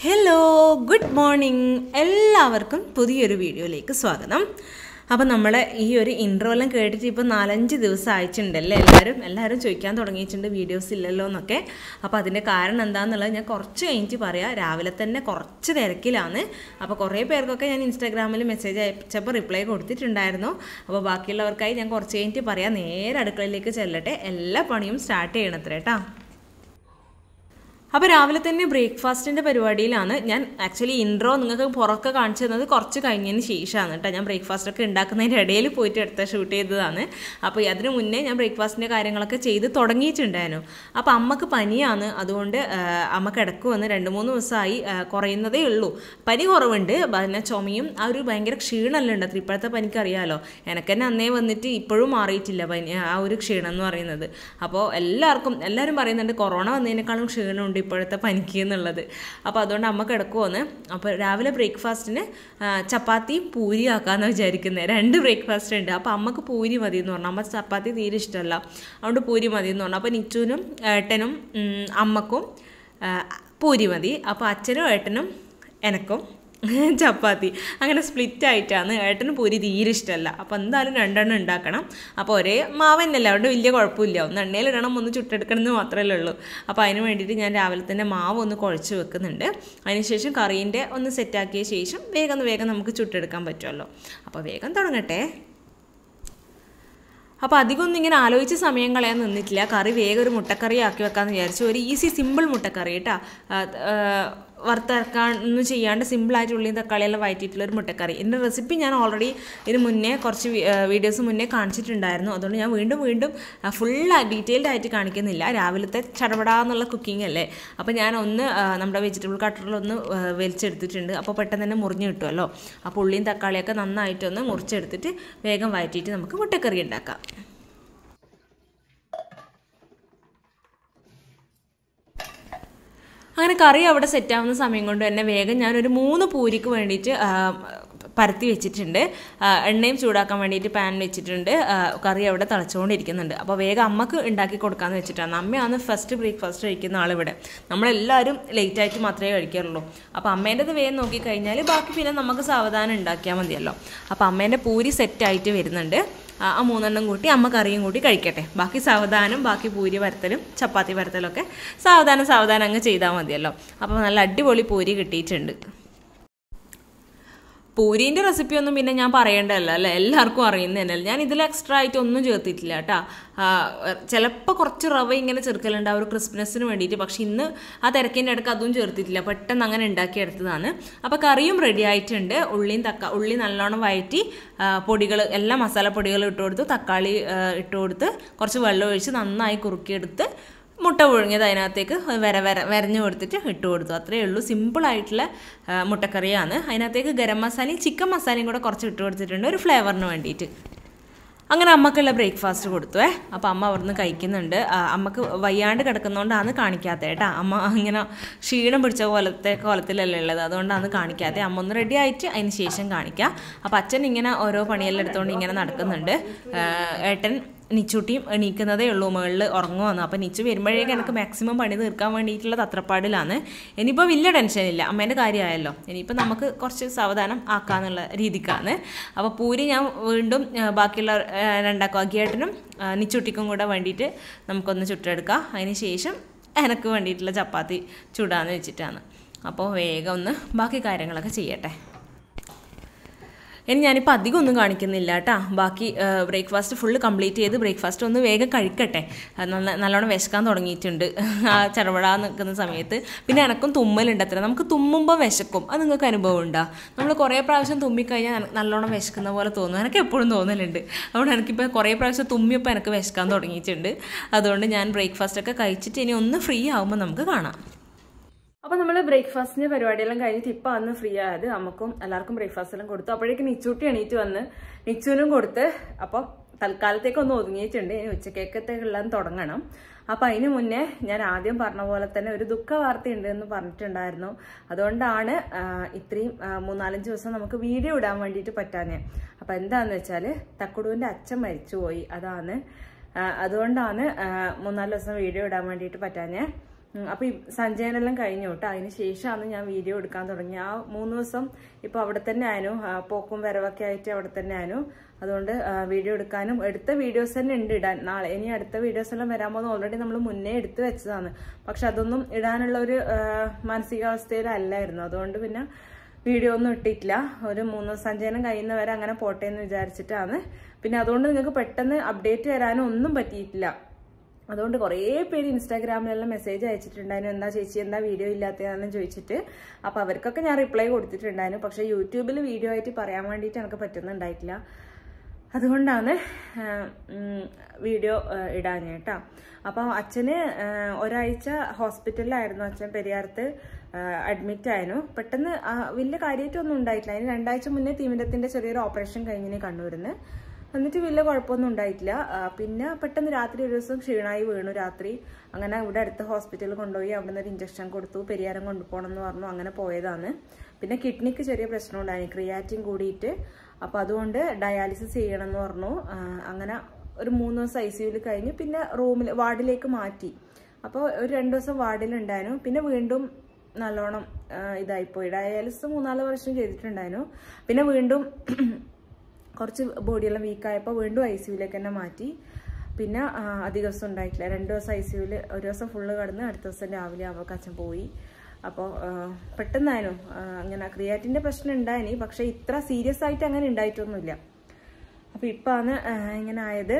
Hello good morning എല്ലാവർക്കും പുതിയൊരു വീഡിയോയിലേക്ക് സ്വാഗതം അപ്പം നമ്മുടെ ഈ ഒരു ഇൻട്രോ എല്ലാം കേട്ടിട്ട് ഇപ്പോൾ നാലഞ്ച് ദിവസം അയച്ചിട്ടുണ്ടല്ലേ എല്ലാവരും എല്ലാവരും ചോദിക്കാൻ തുടങ്ങിയിട്ടുണ്ട് വീഡിയോസ് ഇല്ലല്ലോ എന്നൊക്കെ അപ്പോൾ അതിൻ്റെ കാരണം എന്താണെന്നുള്ളത് ഞാൻ കുറച്ച് കഴിഞ്ഞിട്ട് പറയാം രാവിലെ തന്നെ കുറച്ച് തിരക്കിലാണ് അപ്പോൾ കുറേ പേർക്കൊക്കെ ഞാൻ ഇൻസ്റ്റാഗ്രാമിൽ മെസ്സേജ് അയച്ചപ്പോൾ റിപ്ലൈ കൊടുത്തിട്ടുണ്ടായിരുന്നു അപ്പോൾ ബാക്കിയുള്ളവർക്കായി ഞാൻ കുറച്ച് കഴിഞ്ഞിട്ട് പറയാം നേരെ അടുക്കളയിലേക്ക് ചെല്ലട്ടെ എല്ലാ പണിയും സ്റ്റാർട്ട് ചെയ്യണത്ര കേട്ടോ അപ്പോൾ രാവിലെ തന്നെ ബ്രേക്ക്ഫാസ്റ്റിൻ്റെ പരിപാടിയിലാണ് ഞാൻ ആക്ച്വലി ഇൻട്രോ നിങ്ങൾക്ക് പുറക്കെ കാണിച്ചു തന്നത് കുറച്ച് കഴിഞ്ഞതിന് ശേഷമാണ് കേട്ടോ ഞാൻ ബ്രേക്ക്ഫാസ്റ്റ് ഒക്കെ ഉണ്ടാക്കുന്നതിൻ്റെ ഇടയിൽ പോയിട്ട് എടുത്ത ഷൂട്ട് ചെയ്തതാണ് അപ്പോൾ അതിന് മുന്നേ ഞാൻ ബ്രേക്ക്ഫാസ്റ്റിൻ്റെ കാര്യങ്ങളൊക്കെ ചെയ്ത് തുടങ്ങിയിട്ടുണ്ടായിരുന്നു അപ്പോൾ അമ്മക്ക് പനിയാണ് അതുകൊണ്ട് ആ, അമ്മ കിടക്കുമെന്ന് രണ്ട് മൂന്ന് ദിവസമായി ആ, കുറയുന്നതേ ഉള്ളൂ പനി കുറവുണ്ട് പിന്നെ ചുമയും ആ ഒരു ഭയങ്കര ക്ഷീണമെല്ലാം ഉണ്ട് അത്ര ഇപ്പോഴത്തെ പനിക്ക് അറിയാമല്ലോ എനിക്ക് തന്നെ അന്നേ വന്നിട്ട് ഇപ്പോഴും മാറിയിട്ടില്ല പനി ആ ഒരു ക്ഷീണം എന്ന് പറയുന്നത് അപ്പോൾ എല്ലാവർക്കും എല്ലാവരും പറയുന്നുണ്ട് കൊറോണ വന്നതിനേക്കാളും ക്ഷീണമുണ്ട് ഇപ്പോഴത്തെ പനിക്ക് എന്നുള്ളത് അപ്പോൾ അതുകൊണ്ട് അമ്മ കിടക്കുമെന്ന് അപ്പോൾ രാവിലെ ബ്രേക്ക്ഫാസ്റ്റിന് ചപ്പാത്തിയും പൂരി ആക്കാമെന്ന് വിചാരിക്കുന്നത് രണ്ട് ബ്രേക്ക്ഫാസ്റ്റ് ഉണ്ട് അപ്പോൾ അമ്മക്ക് പൂരി മതി എന്ന് പറഞ്ഞു അമ്മ ചപ്പാത്തി തീരെ ഇഷ്ടമല്ല അതുകൊണ്ട് പൂരി മതി എന്ന് പറഞ്ഞു അപ്പോൾ നിച്ചുവിനും ഏട്ടനും ഉം, അമ്മക്കും ആ, പൂരി മതി അപ്പോൾ അച്ഛനും ഏട്ടനും എനക്കും ചപ്പാത്തി അങ്ങനെ സ്പ്ലിറ്റ് ആയിട്ടാണ് ഏട്ടന് പൂരി തീരെ ഇഷ്ടമല്ല അപ്പോൾ എന്തായാലും രണ്ടെണ്ണം ഉണ്ടാക്കണം അപ്പോൾ ഒരേ മാവ് തന്നെയല്ല അതുകൊണ്ട് വലിയ കുഴപ്പമില്ല ഒന്ന് എണ്ണയിലിടണം ഒന്ന് ചുട്ടെടുക്കണം എന്ന് മാത്രമേ ഉള്ളൂ അപ്പോൾ അതിന് വേണ്ടിയിട്ട് ഞാൻ രാവിലെ തന്നെ മാവ് ഒന്ന് കുഴച്ച് വെക്കുന്നുണ്ട് അതിനുശേഷം കറീൻ്റെ ഒന്ന് സെറ്റാക്കിയ ശേഷം വേഗം വേഗം നമുക്ക് ചുട്ടെടുക്കാൻ പറ്റുമല്ലോ അപ്പോൾ വേഗം തുടങ്ങട്ടെ അപ്പോൾ അധികമൊന്നും ഇങ്ങനെ ആലോചിച്ച് സമയം കളയാൻ നിന്നിട്ടില്ല കറി വേഗം ഒരു മുട്ടക്കറി ആക്കി വെക്കാമെന്ന് വിചാരിച്ചു ഒരു ഈസി സിമ്പിൾ മുട്ടക്കറി കേട്ടോ വറുത്തരക്കാൻ ഒന്നും ചെയ്യാണ്ട് സിമ്പിളായിട്ട് ഉള്ളിയും തക്കാളിയെല്ലാം വഴറ്റിയിട്ടുള്ള ഒരു മുട്ടക്കറി ഇതിൻ്റെ റെസിപ്പി ഞാൻ ഓൾറെഡി ഇതിന് മുന്നേ കുറച്ച് വീഡിയോസ് മുന്നേ കാണിച്ചിട്ടുണ്ടായിരുന്നു അതുകൊണ്ട് ഞാൻ വീണ്ടും വീണ്ടും ഫുൾ ഡീറ്റെയിൽഡ് ആയിട്ട് കാണിക്കുന്നില്ല രാവിലത്തെ ചടപടാന്നുള്ള കുക്കിംഗ് അല്ലേ അപ്പോൾ ഞാൻ ഒന്ന് ആ, നമ്മുടെ വെജിറ്റബിൾ കട്ടറിലൊന്ന് ആ, വലിച്ചെടുത്തിട്ടുണ്ട് അപ്പോൾ പെട്ടെന്ന് തന്നെ മുറിഞ്ഞ് കിട്ടുമല്ലോ അപ്പോൾ ഉള്ളിയും തക്കാളിയൊക്കെ നന്നായിട്ടൊന്ന് മുറിച്ചെടുത്തിട്ട് വേഗം വഴറ്റിയിട്ട് നമുക്ക് മുട്ടക്കറി ഉണ്ടാക്കാം അങ്ങനെ കറി അവിടെ സെറ്റാവുന്ന സമയം കൊണ്ട് തന്നെ വേഗം ഞാനൊരു മൂന്ന് പൂരിക്ക് വേണ്ടിയിട്ട് ആ, പരത്തി വെച്ചിട്ടുണ്ട് ആ, എണ്ണയും ചൂടാക്കാൻ വേണ്ടിയിട്ട് പാൻ വെച്ചിട്ടുണ്ട് ആ, കറി അവിടെ തിളച്ചുകൊണ്ടിരിക്കുന്നുണ്ട് അപ്പോൾ വേഗം അമ്മക്ക് ഉണ്ടാക്കി കൊടുക്കാമെന്ന് വെച്ചിട്ടാണ് അമ്മയാണ് ഫസ്റ്റ് ബ്രേക്ക്ഫാസ്റ്റ് കഴിക്കുന്ന ആളിവിടെ നമ്മളെല്ലാവരും ലേറ്റായിട്ട് മാത്രമേ കഴിക്കാറുള്ളൂ അപ്പോൾ അമ്മേൻ്റെത് വേഗം നോക്കിക്കഴിഞ്ഞാൽ ബാക്കി പിന്നെ നമുക്ക് സാവധാനം ഉണ്ടാക്കിയാൽ മതിയല്ലോ അപ്പോൾ അമ്മേൻ്റെ പൂരി സെറ്റായിട്ട് വരുന്നുണ്ട് ആ ആ മൂന്നെണ്ണം കൂട്ടി അമ്മ കറിയും കൂട്ടി കഴിക്കട്ടെ ബാക്കി സാവധാനം ബാക്കി പൂരി വരത്തലും ചപ്പാത്തി വരത്തലൊക്കെ സാവധാനം സാവധാനം അങ്ങ് ചെയ്താൽ മതിയല്ലോ അപ്പോൾ നല്ല അടിപൊളി പൂരി കിട്ടിയിട്ടുണ്ട് പൂരീൻ്റെ റെസിപ്പി ഒന്നും പിന്നെ ഞാൻ പറയേണ്ടതല്ല അല്ലേ എല്ലാവർക്കും അറിയുന്നത് തന്നെയല്ല ഞാൻ ഇതിൽ എക്സ്ട്രാ ആയിട്ട് ഒന്നും ചേർത്തിട്ടില്ല കേട്ടോ ചിലപ്പോൾ കുറച്ച് റവ ഇങ്ങനെ ചേർക്കലുണ്ട് ആ ഒരു ക്രിസ്പിനെസ്സിന് വേണ്ടിയിട്ട് പക്ഷെ ഇന്ന് ആ തിരക്കിൻ്റെ ഇടയ്ക്ക് അതും ചേർത്തിട്ടില്ല പെട്ടെന്ന് അങ്ങനെ ഉണ്ടാക്കിയെടുത്തതാണ് അപ്പോൾ കറിയും റെഡി ആയിട്ടുണ്ട് ഉള്ളിയും തക്ക ഉള്ളി നല്ലോണം വഴറ്റി പൊടികൾ എല്ലാ മസാലപ്പൊടികളും ഇട്ട് കൊടുത്ത് തക്കാളി ആ, ഇട്ട് കൊടുത്ത് കുറച്ച് വെള്ളം ഒഴിച്ച് നന്നായി കുറുക്കിയെടുത്ത് മുട്ട പുഴുങ്ങിയത് അതിനകത്തേക്ക് വര വര വരഞ്ഞു കൊടുത്തിട്ട് ഇട്ട് കൊടുത്തു അത്രയേ ഉള്ളൂ സിമ്പിളായിട്ടുള്ള ആ, മുട്ടക്കറിയാണ് അതിനകത്തേക്ക് ഗരം മസാലയും ചിക്കൻ മസാലയും കൂടെ കുറച്ച് ഇട്ട് കൊടുത്തിട്ടുണ്ട് ഒരു ഫ്ലേവറിന് വേണ്ടിയിട്ട് അങ്ങനെ അമ്മക്കുള്ള ബ്രേക്ക്ഫാസ്റ്റ് കൊടുത്തുവേ അപ്പോൾ അമ്മ അവിടുന്ന് കഴിക്കുന്നുണ്ട് ആ, അമ്മക്ക് വയ്യാണ്ട് കിടക്കുന്നതുകൊണ്ടാണ് കാണിക്കാത്തത് കേട്ടോ അമ്മ ഇങ്ങനെ ക്ഷീണം പിടിച്ച പോലത്തെ കോലത്തിലല്ലേ ഉള്ളത് അതുകൊണ്ടാണ് കാണിക്കാത്തത് അമ്മ ഒന്ന് റെഡി ആയിട്ട് അതിന് ശേഷം കാണിക്കാം അപ്പോൾ അച്ഛൻ ഇങ്ങനെ ഓരോ പണിയെല്ലാം എടുത്തുകൊണ്ട് ഇങ്ങനെ നടക്കുന്നുണ്ട് ആ, ഏട്ടൻ നിച്ചൂട്ടിയും എണീക്കുന്നതേ ഉള്ളൂ മുകളിൽ ഉറങ്ങുമെന്ന് അപ്പോൾ നിച്ചു വരുമ്പോഴേക്കും എനിക്ക് മാക്സിമം പണി തീർക്കാൻ വേണ്ടിയിട്ടുള്ള തത്രപ്പാടിലാണ് ഇനിയിപ്പോൾ വലിയ ടെൻഷനില്ല അമ്മേൻ്റെ കാര്യമായല്ലോ ഇനിയിപ്പോൾ നമുക്ക് കുറച്ച് സാവധാനം ആക്കാന്നുള്ള രീതിക്കാണ് അപ്പോൾ പൂരി ഞാൻ വീണ്ടും ആ, ബാക്കിയുള്ള ആ, രണ്ടാക്കും അഗിയേട്ടനും ആ, നിച്ചൂട്ടിക്കും കൂടെ വേണ്ടിയിട്ട് നമുക്കൊന്ന് ചുട്ടെടുക്കാം അതിന് ശേഷം എനിക്ക് വേണ്ടിയിട്ടുള്ള ചപ്പാത്തി ചുടാന്ന് വെച്ചിട്ടാണ് അപ്പോൾ വേഗം ഒന്ന് ബാക്കി കാര്യങ്ങളൊക്കെ ചെയ്യട്ടെ ഇനി ഞാനിപ്പോൾ അധികം ഒന്നും കാണിക്കുന്നില്ല കേട്ടോ ബാക്കി ബ്രേക്ക്ഫാസ്റ്റ് ഫുള്ള് കംപ്ലീറ്റ് ചെയ്ത് ബ്രേക്ക്ഫാസ്റ്റ് ഒന്ന് വേഗം കഴിക്കട്ടെ അത് നല്ല നല്ലോണം വിശക്കാൻ തുടങ്ങിയിട്ടുണ്ട് ആ ചടപടാൻ നിൽക്കുന്ന സമയത്ത് പിന്നെ എനക്കും തുമ്മലുണ്ട് അത്ര നമുക്ക് തുമ്മുമ്പോൾ വിശക്കും അത് നിങ്ങൾക്ക് അനുഭവം ഉണ്ടോ നമ്മൾ കുറേ പ്രാവശ്യം തുമ്മിക്കഴിഞ്ഞാൽ എന- നല്ലോണം വിശക്കുന്ന പോലെ തോന്നും എനിക്ക് എപ്പോഴും തോന്നലുണ്ട് അതുകൊണ്ട് എനിക്കിപ്പോൾ കുറേ പ്രാവശ്യം തുമ്മിയപ്പോൾ എനിക്ക് വിശക്കാൻ തുടങ്ങിയിട്ടുണ്ട് അതുകൊണ്ട് ഞാൻ ബ്രേക്ക്ഫാസ്റ്റ് ഒക്കെ കഴിച്ചിട്ട് ഇനി ഒന്ന് ഫ്രീ ആകുമ്പോൾ നമുക്ക് കാണാം അപ്പോൾ നമ്മൾ ബ്രേക്ക്ഫാസ്റ്റിന്റെ പരിപാടിയെല്ലാം കഴിഞ്ഞിട്ട് ഇപ്പം അന്ന് ഫ്രീ ആയത് നമുക്കും എല്ലാവർക്കും ബ്രേക്ക്ഫാസ്റ്റ് എല്ലാം കൊടുത്തു അപ്പോഴേക്കും നിച്ചൂട്ടി എണീറ്റ് വന്ന് നിച്ചുവിനും കൊടുത്ത് അപ്പം തൽക്കാലത്തേക്ക് ഒന്ന് ഒതുങ്ങിയിട്ടുണ്ട് ഇനി ഉച്ചക്കേക്കത്തേക്കെല്ലാം തുടങ്ങണം അപ്പം അതിന് മുന്നേ ഞാൻ ആദ്യം പറഞ്ഞ പോലെ തന്നെ ഒരു ദുഃഖ വാർത്തയുണ്ട് എന്ന് പറഞ്ഞിട്ടുണ്ടായിരുന്നു അതുകൊണ്ടാണ് ആ, ഇത്രയും ആ, മൂന്നാലഞ്ച് ദിവസം നമുക്ക് വീഡിയോ ഇടാൻ വേണ്ടിയിട്ട് പറ്റാഞ്ഞേ അപ്പം എന്താണെന്ന് വെച്ചാൽ തക്കുടുവിൻ്റെ അച്ഛൻ മരിച്ചുപോയി അതാണ് ആ, അതുകൊണ്ടാണ് ആ, മൂന്നാല് ദിവസം വീഡിയോ ഇടാൻ വേണ്ടിയിട്ട് പറ്റാഞ്ഞേ അപ്പോൾ ഈ സഞ്ചയനെല്ലാം കഴിഞ്ഞു കേട്ടോ അതിന് ശേഷമാണ് ഞാൻ വീഡിയോ എടുക്കാൻ തുടങ്ങി ആ മൂന്ന് ദിവസം ഇപ്പോൾ അവിടെ തന്നെ ആയിരുന്നു ആ, പോക്കും വരവൊക്കെ ആയിട്ട് അവിടെ തന്നെ ആയിരുന്നു അതുകൊണ്ട് ആ, വീഡിയോ എടുക്കാനും എടുത്ത വീഡിയോസ് തന്നെ ഉണ്ട് ഇടാൻ നാളെ ഇനി അടുത്ത വീഡിയോസ് എല്ലാം വരാൻ പോകുന്ന ഓൾറെഡി നമ്മൾ മുന്നേ എടുത്തു വെച്ചതാണ് പക്ഷെ അതൊന്നും ഇടാനുള്ള ഒരു ആ, മാനസികാവസ്ഥയിലല്ലായിരുന്നു അതുകൊണ്ട് പിന്നെ വീഡിയോ ഒന്നും ഇട്ടിട്ടില്ല ഒരു മൂന്ന് ദിവസം സഞ്ചയനം കഴിയുന്നവരെ അങ്ങനെ പോട്ടെ എന്ന് വിചാരിച്ചിട്ടാണ് പിന്നെ അതുകൊണ്ട് നിങ്ങൾക്ക് പെട്ടെന്ന് അപ്ഡേറ്റ് തരാനും ഒന്നും പറ്റിയിട്ടില്ല അതുകൊണ്ട് കുറേ പേര് ഇൻസ്റ്റാഗ്രാമിലെല്ലാം മെസ്സേജ് അയച്ചിട്ടുണ്ടായിരുന്നു എന്താ ചേച്ചി എന്താ വീഡിയോ ഇല്ലാത്തതാണെന്ന് ചോദിച്ചിട്ട് അപ്പോൾ അവർക്കൊക്കെ ഞാൻ റിപ്ലൈ കൊടുത്തിട്ടുണ്ടായിരുന്നു പക്ഷേ യൂട്യൂബിൽ വീഡിയോ ആയിട്ട് പറയാൻ വേണ്ടിയിട്ട് എനിക്ക് പറ്റുന്നുണ്ടായിട്ടില്ല അതുകൊണ്ടാണ് ആ, ഉം, വീഡിയോ ആ, ഇടാൻ കേട്ടോ അപ്പോൾ അച്ഛന് ആ, ഒരാഴ്ച ഹോസ്പിറ്റലിലായിരുന്നു അച്ഛൻ പെരിയാർത്ത് അഡ്മിറ്റ് ആയിരുന്നു പെട്ടെന്ന് ആ, വലിയ കാര്യമായിട്ടൊന്നും ഉണ്ടായിട്ടില്ല അതിന് രണ്ടാഴ്ച മുന്നേ തിമിരത്തിന്റെ ചെറിയൊരു ഓപ്പറേഷൻ കഴിഞ്ഞിന് കണ്ണൂരിന്ന് എന്നിട്ട് വലിയ കുഴപ്പമൊന്നും ഉണ്ടായിട്ടില്ല ആ, പിന്നെ പെട്ടെന്ന് രാത്രി ഒരു ദിവസം ക്ഷീണമായി വീണു രാത്രി അങ്ങനെ ഇവിടെ അടുത്ത ഹോസ്പിറ്റലിൽ കൊണ്ടുപോയി അവിടെ നിന്ന് ഒരു ഇഞ്ചക്ഷൻ കൊടുത്തു പെരിയാരം കൊണ്ടുപോകണം എന്ന് പറഞ്ഞു അങ്ങനെ പോയതാണ് പിന്നെ കിഡ്നിക്ക് ചെറിയ പ്രശ്നം ഉണ്ടായി ക്രിയാറ്റിൻ കൂടിയിട്ട് അപ്പോൾ അതുകൊണ്ട് ഡയാലിസിസ് ചെയ്യണം എന്ന് പറഞ്ഞു ആ, അങ്ങനെ ഒരു മൂന്ന് ദിവസം ഐ സിയുയിൽ കഴിഞ്ഞ് പിന്നെ റൂമിൽ വാർഡിലേക്ക് മാറ്റി അപ്പോൾ ഒരു രണ്ട് ദിവസം വാർഡിലുണ്ടായിരുന്നു പിന്നെ വീണ്ടും നല്ലോണം ആ, ഇതായിപ്പോയി ഡയാലിസിസ് മൂന്നാല് വർഷം ചെയ്തിട്ടുണ്ടായിരുന്നു പിന്നെ വീണ്ടും കുറച്ച് ബോഡിയെല്ലാം വീക്കായപ്പോൾ വീണ്ടും ഐ സിയുലേക്ക് തന്നെ മാറ്റി പിന്നെ ആ, അധിക ദിവസം ഉണ്ടായിട്ടില്ല രണ്ട് ദിവസം ഐ സിയുവിൽ ഒരു ദിവസം ഫുള്ള് കിടന്ന് അടുത്ത ദിവസം രാവിലെ ആവുമ്പോൾ അച്ഛൻ പോയി അപ്പോൾ പെട്ടെന്നായിരുന്നു ആ, അങ്ങനെ ക്രിയാറ്റിൻ്റെ പ്രശ്നം ഉണ്ടായിനി പക്ഷേ ഇത്ര സീരിയസ് ആയിട്ട് അങ്ങനെ ഉണ്ടായിട്ടൊന്നുമില്ല അപ്പോൾ ഇപ്പം ആണ് ആ, ഇങ്ങനെ ആയത്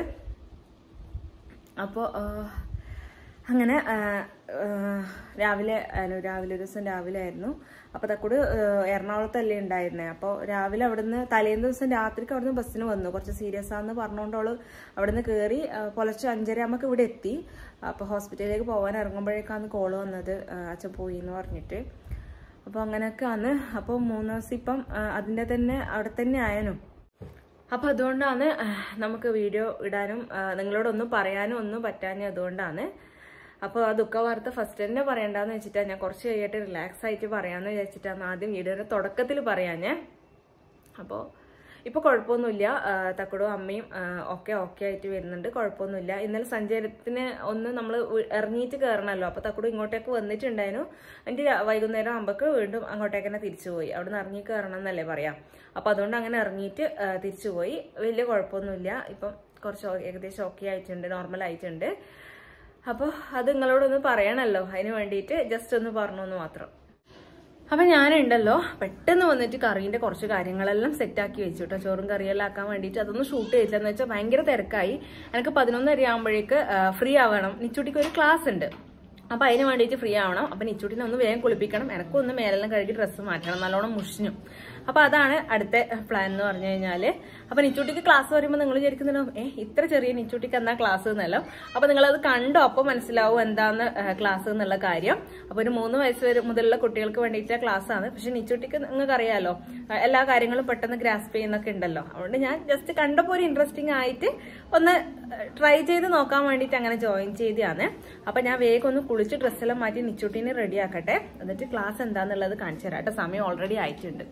അപ്പോൾ അങ്ങനെ ആ, ആ, രാവിലെ ആയിരുന്നു രാവിലെ ഒരു ദിവസം രാവിലെ ആയിരുന്നു അപ്പോൾ തക്കൂട് എറണാകുളത്തല്ലേ ഉണ്ടായിരുന്നേ അപ്പോൾ രാവിലെ അവിടുന്ന് തലേന്ന് ദിവസം രാത്രിക്ക് അവിടുന്ന് ബസ്സിന് വന്നു കുറച്ച് സീരിയസ് ആണെന്ന് പറഞ്ഞുകൊണ്ട് അവള് അവിടുന്ന് കയറി ആ, പുലർച്ചെ അഞ്ചര ആകുമ്പോൾ ഇവിടെ എത്തി അപ്പോൾ ഹോസ്പിറ്റലിലേക്ക് പോകാൻ ഇറങ്ങുമ്പോഴേക്കാണ് കോള് വന്നത് ആ, അച്ഛൻ പോയി എന്ന് പറഞ്ഞിട്ട് അപ്പോൾ അങ്ങനെയൊക്കെ ആണ് അപ്പോൾ മൂന്ന് ദിവസം ഇപ്പം ആ, അതിൻ്റെ തന്നെ അവിടെ തന്നെ ആയനും അപ്പോൾ അതുകൊണ്ടാണ് ആ, നമുക്ക് വീഡിയോ ഇടാനും ആ, നിങ്ങളോടൊന്നും പറയാനും ഒന്നും പറ്റാനും അതുകൊണ്ടാണ് അപ്പോൾ ആ ദുഃഖ വാർത്ത ഫസ്റ്റ് തന്നെ പറയണ്ടെന്ന് വെച്ചിട്ടാണ് ഞാൻ കുറച്ച് കഴിയട്ടെ റിലാക്സ് ആയിട്ട് പറയാമെന്ന് വിചാരിച്ചിട്ടാണ് ആദ്യം വീഡിയോയുടെ തുടക്കത്തിൽ പറയാഞ്ഞേ അപ്പോൾ ഇപ്പോൾ കുഴപ്പമൊന്നുമില്ല ആ, തക്കടും അമ്മയും ആ, ഒക്കെ ഓക്കെ ആയിട്ട് വരുന്നുണ്ട് കുഴപ്പമൊന്നുമില്ല ഇന്നലെ സഞ്ചാരത്തിന് ഒന്ന് നമ്മൾ ഇറങ്ങിയിട്ട് കയറണമല്ലോ അപ്പോൾ തക്കടും ഇങ്ങോട്ടേക്ക് വന്നിട്ടുണ്ടായിരുന്നു എന്നിട്ട് രാ- വൈകുന്നേരം ആകുമ്പോഴേക്ക് വീണ്ടും അങ്ങോട്ടേക്ക് തന്നെ തിരിച്ചു പോയി അവിടെ നിന്ന് ഇറങ്ങി കയറണം എന്നല്ലേ പറയാം അപ്പോൾ അതുകൊണ്ട് അങ്ങനെ ഇറങ്ങിയിട്ട് ആ, തിരിച്ചു പോയി വലിയ കുഴപ്പമൊന്നുമില്ല ഇപ്പം കുറച്ച് ഓ- ഏകദേശം ഓക്കെ ആയിട്ടുണ്ട് നോർമൽ ആയിട്ടുണ്ട് അപ്പോൾ അത് നിങ്ങളോടൊന്ന് പറയണമല്ലോ അതിന് വേണ്ടിയിട്ട് ജസ്റ്റ് ഒന്ന് പറഞ്ഞു എന്ന് മാത്രം അപ്പം ഞാനുണ്ടല്ലോ പെട്ടെന്ന് വന്നിട്ട് കറീൻ്റെ കുറച്ച് കാര്യങ്ങളെല്ലാം സെറ്റാക്കി വെച്ചു കേട്ടോ ചോറും കറിയെല്ലാം ആക്കാൻ വേണ്ടിയിട്ട് അതൊന്നും ഷൂട്ട് ചെയ്തില്ല എന്ന് വെച്ചാൽ ഭയങ്കര തിരക്കായി എനിക്ക് പതിനൊന്നര ആകുമ്പോഴേക്ക് ഫ്രീ ആവണം നിച്ചുട്ടിക്ക് ഒരു ക്ലാസ് ഉണ്ട് അപ്പം അതിന് വേണ്ടിയിട്ട് ഫ്രീ ആവണം അപ്പം നിച്ചുട്ടിനെ ഒന്ന് വേഗം കുളിപ്പിക്കണം എനക്കും ഒന്ന് മേലെല്ലാം കഴുകി ഡ്രസ്സ് മാറ്റണം നല്ലോണം മുഷിഞ്ഞു അപ്പം അതാണ് അടുത്ത പ്ലാൻ എന്ന് പറഞ്ഞു കഴിഞ്ഞാൽ അപ്പം നിച്ചുട്ടിക്ക് ക്ലാസ് വരുമ്പോൾ നിങ്ങൾ വിചാരിക്കുന്നുണ്ടോ ഏ ഇത്ര ചെറിയ നിച്ചുട്ടിക്ക് എന്താ ക്ലാസ് എന്നല്ലോ അപ്പം നിങ്ങളത് കണ്ടോ അപ്പോൾ മനസ്സിലാവും എന്താന്ന് ക്ലാസ് എന്നുള്ള കാര്യം അപ്പോൾ ഒരു മൂന്ന് വയസ്സ് വരെ മുതലുള്ള കുട്ടികൾക്ക് വേണ്ടിയിട്ട് ക്ലാസ് ആണ് പക്ഷെ നിച്ചുട്ടിക്ക് നിങ്ങൾക്ക് അറിയാലോ ആ, എല്ലാ കാര്യങ്ങളും പെട്ടെന്ന് ഗ്രാസ്പ് ചെയ്യുന്നൊക്കെ ഉണ്ടല്ലോ അതുകൊണ്ട് ഞാൻ ജസ്റ്റ് കണ്ടപ്പോൾ ഒരു ഇൻട്രസ്റ്റിംഗ് ആയിട്ട് ഒന്ന് ട്രൈ ചെയ്ത് നോക്കാൻ വേണ്ടിയിട്ട് അങ്ങനെ ജോയിൻ ചെയ്തതാണ് അപ്പം ഞാൻ വേഗം ഒന്ന് കുളിച്ച് ഡ്രസ്സെല്ലാം മാറ്റി നിച്ചുട്ടീനെ റെഡി ആക്കട്ടെ എന്നിട്ട് ക്ലാസ് എന്താന്നുള്ളത് കാണിച്ചു തരാം കേട്ടോ സമയം ഓൾറെഡി ആയിട്ടുണ്ട്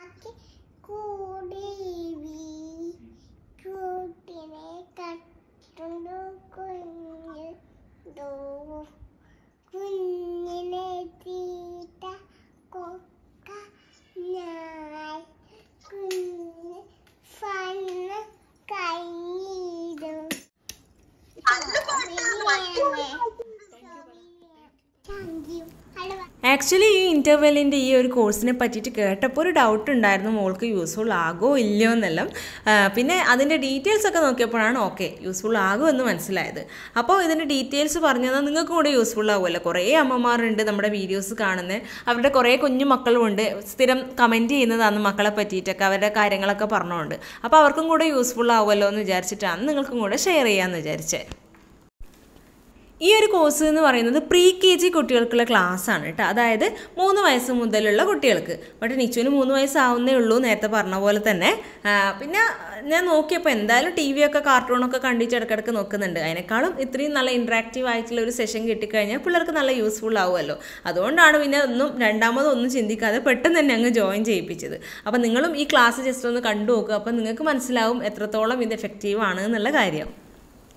കൂടിവി കൂട്ടിനെ കട്ടുണ്ടു കുഞ്ഞു ദോ കുഞ്ഞിനെ തീറ്റ കൊക്ക ഞാൻ കുഞ്ഞ് ഫണ്ണ് കയ്യിടും താങ്ക് യു ഹലോ ആക്ച്വലി ഈ ഇൻ്റർവെല്ലിൻ്റെ ഈ ഒരു കോഴ്സിനെ പറ്റിയിട്ട് കേട്ടപ്പോൾ ഒരു ഡൗട്ട് ഉണ്ടായിരുന്നു മോൾക്ക് യൂസ്ഫുൾ ആകോ ഇല്ലയോ എന്നെല്ലാം ആ, പിന്നെ അതിൻ്റെ ഡീറ്റെയിൽസ് ഒക്കെ നോക്കിയപ്പോഴാണ് ഓക്കെ യൂസ്ഫുൾ ആകും എന്ന് മനസ്സിലായത് അപ്പോൾ ഇതിൻ്റെ ഡീറ്റെയിൽസ് പറഞ്ഞു തന്നാൽ നിങ്ങൾക്കും കൂടെ യൂസ്ഫുൾ ആവുമല്ലോ കുറേ അമ്മമാരുണ്ട് നമ്മുടെ വീഡിയോസ് കാണുന്നത് അവരുടെ കുറേ കുഞ്ഞു മക്കളുമുണ്ട് സ്ഥിരം കമൻറ്റ് ചെയ്യുന്നതാണ് മക്കളെ പറ്റിയിട്ടൊക്കെ അവരുടെ കാര്യങ്ങളൊക്കെ പറഞ്ഞുകൊണ്ട് അപ്പോൾ അവർക്കും കൂടെ യൂസ്ഫുൾ ആവുമല്ലോ എന്ന് വിചാരിച്ചിട്ടാണ് നിങ്ങൾക്കും കൂടെ ഷെയർ ചെയ്യാമെന്ന് വിചാരിച്ചത് ഈ ഒരു കോഴ്സ് എന്ന് പറയുന്നത് പ്രീ കെ ജി കുട്ടികൾക്കുള്ള ക്ലാസ് ആണ് കേട്ടോ അതായത് മൂന്ന് വയസ്സ് മുതലുള്ള കുട്ടികൾക്ക് ബട്ട് നിച്ചുവിന് മൂന്ന് വയസ്സാവുന്നേ ഉള്ളൂ നേരത്തെ പറഞ്ഞ പോലെ തന്നെ ആ, പിന്നെ ഞാൻ നോക്കിയപ്പോൾ എന്തായാലും ടി വി ഒക്കെ കാർട്ടൂണൊക്കെ കണ്ടിട്ട് ഇടയ്ക്കിടയ്ക്ക് നോക്കുന്നുണ്ട് അതിനേക്കാളും ഇത്രയും നല്ല ഇൻട്രാക്റ്റീവ് ആയിട്ടുള്ള ഒരു സെഷൻ കിട്ടിക്കഴിഞ്ഞാൽ പിള്ളേർക്ക് നല്ല യൂസ്ഫുൾ ആവുമല്ലോ അതുകൊണ്ടാണ് പിന്നെ ഒന്നും രണ്ടാമതൊന്നും ചിന്തിക്കാതെ പെട്ടെന്ന് തന്നെ അങ്ങ് ജോയിൻ ചെയ്യിപ്പിച്ചത് അപ്പോൾ നിങ്ങളും ഈ ക്ലാസ് ജസ്റ്റ് ഒന്ന് കണ്ടു നോക്കുക അപ്പോൾ നിങ്ങൾക്ക് മനസ്സിലാവും എത്രത്തോളം ഇത് എഫക്റ്റീവ് ആണ് എന്നുള്ള കാര്യം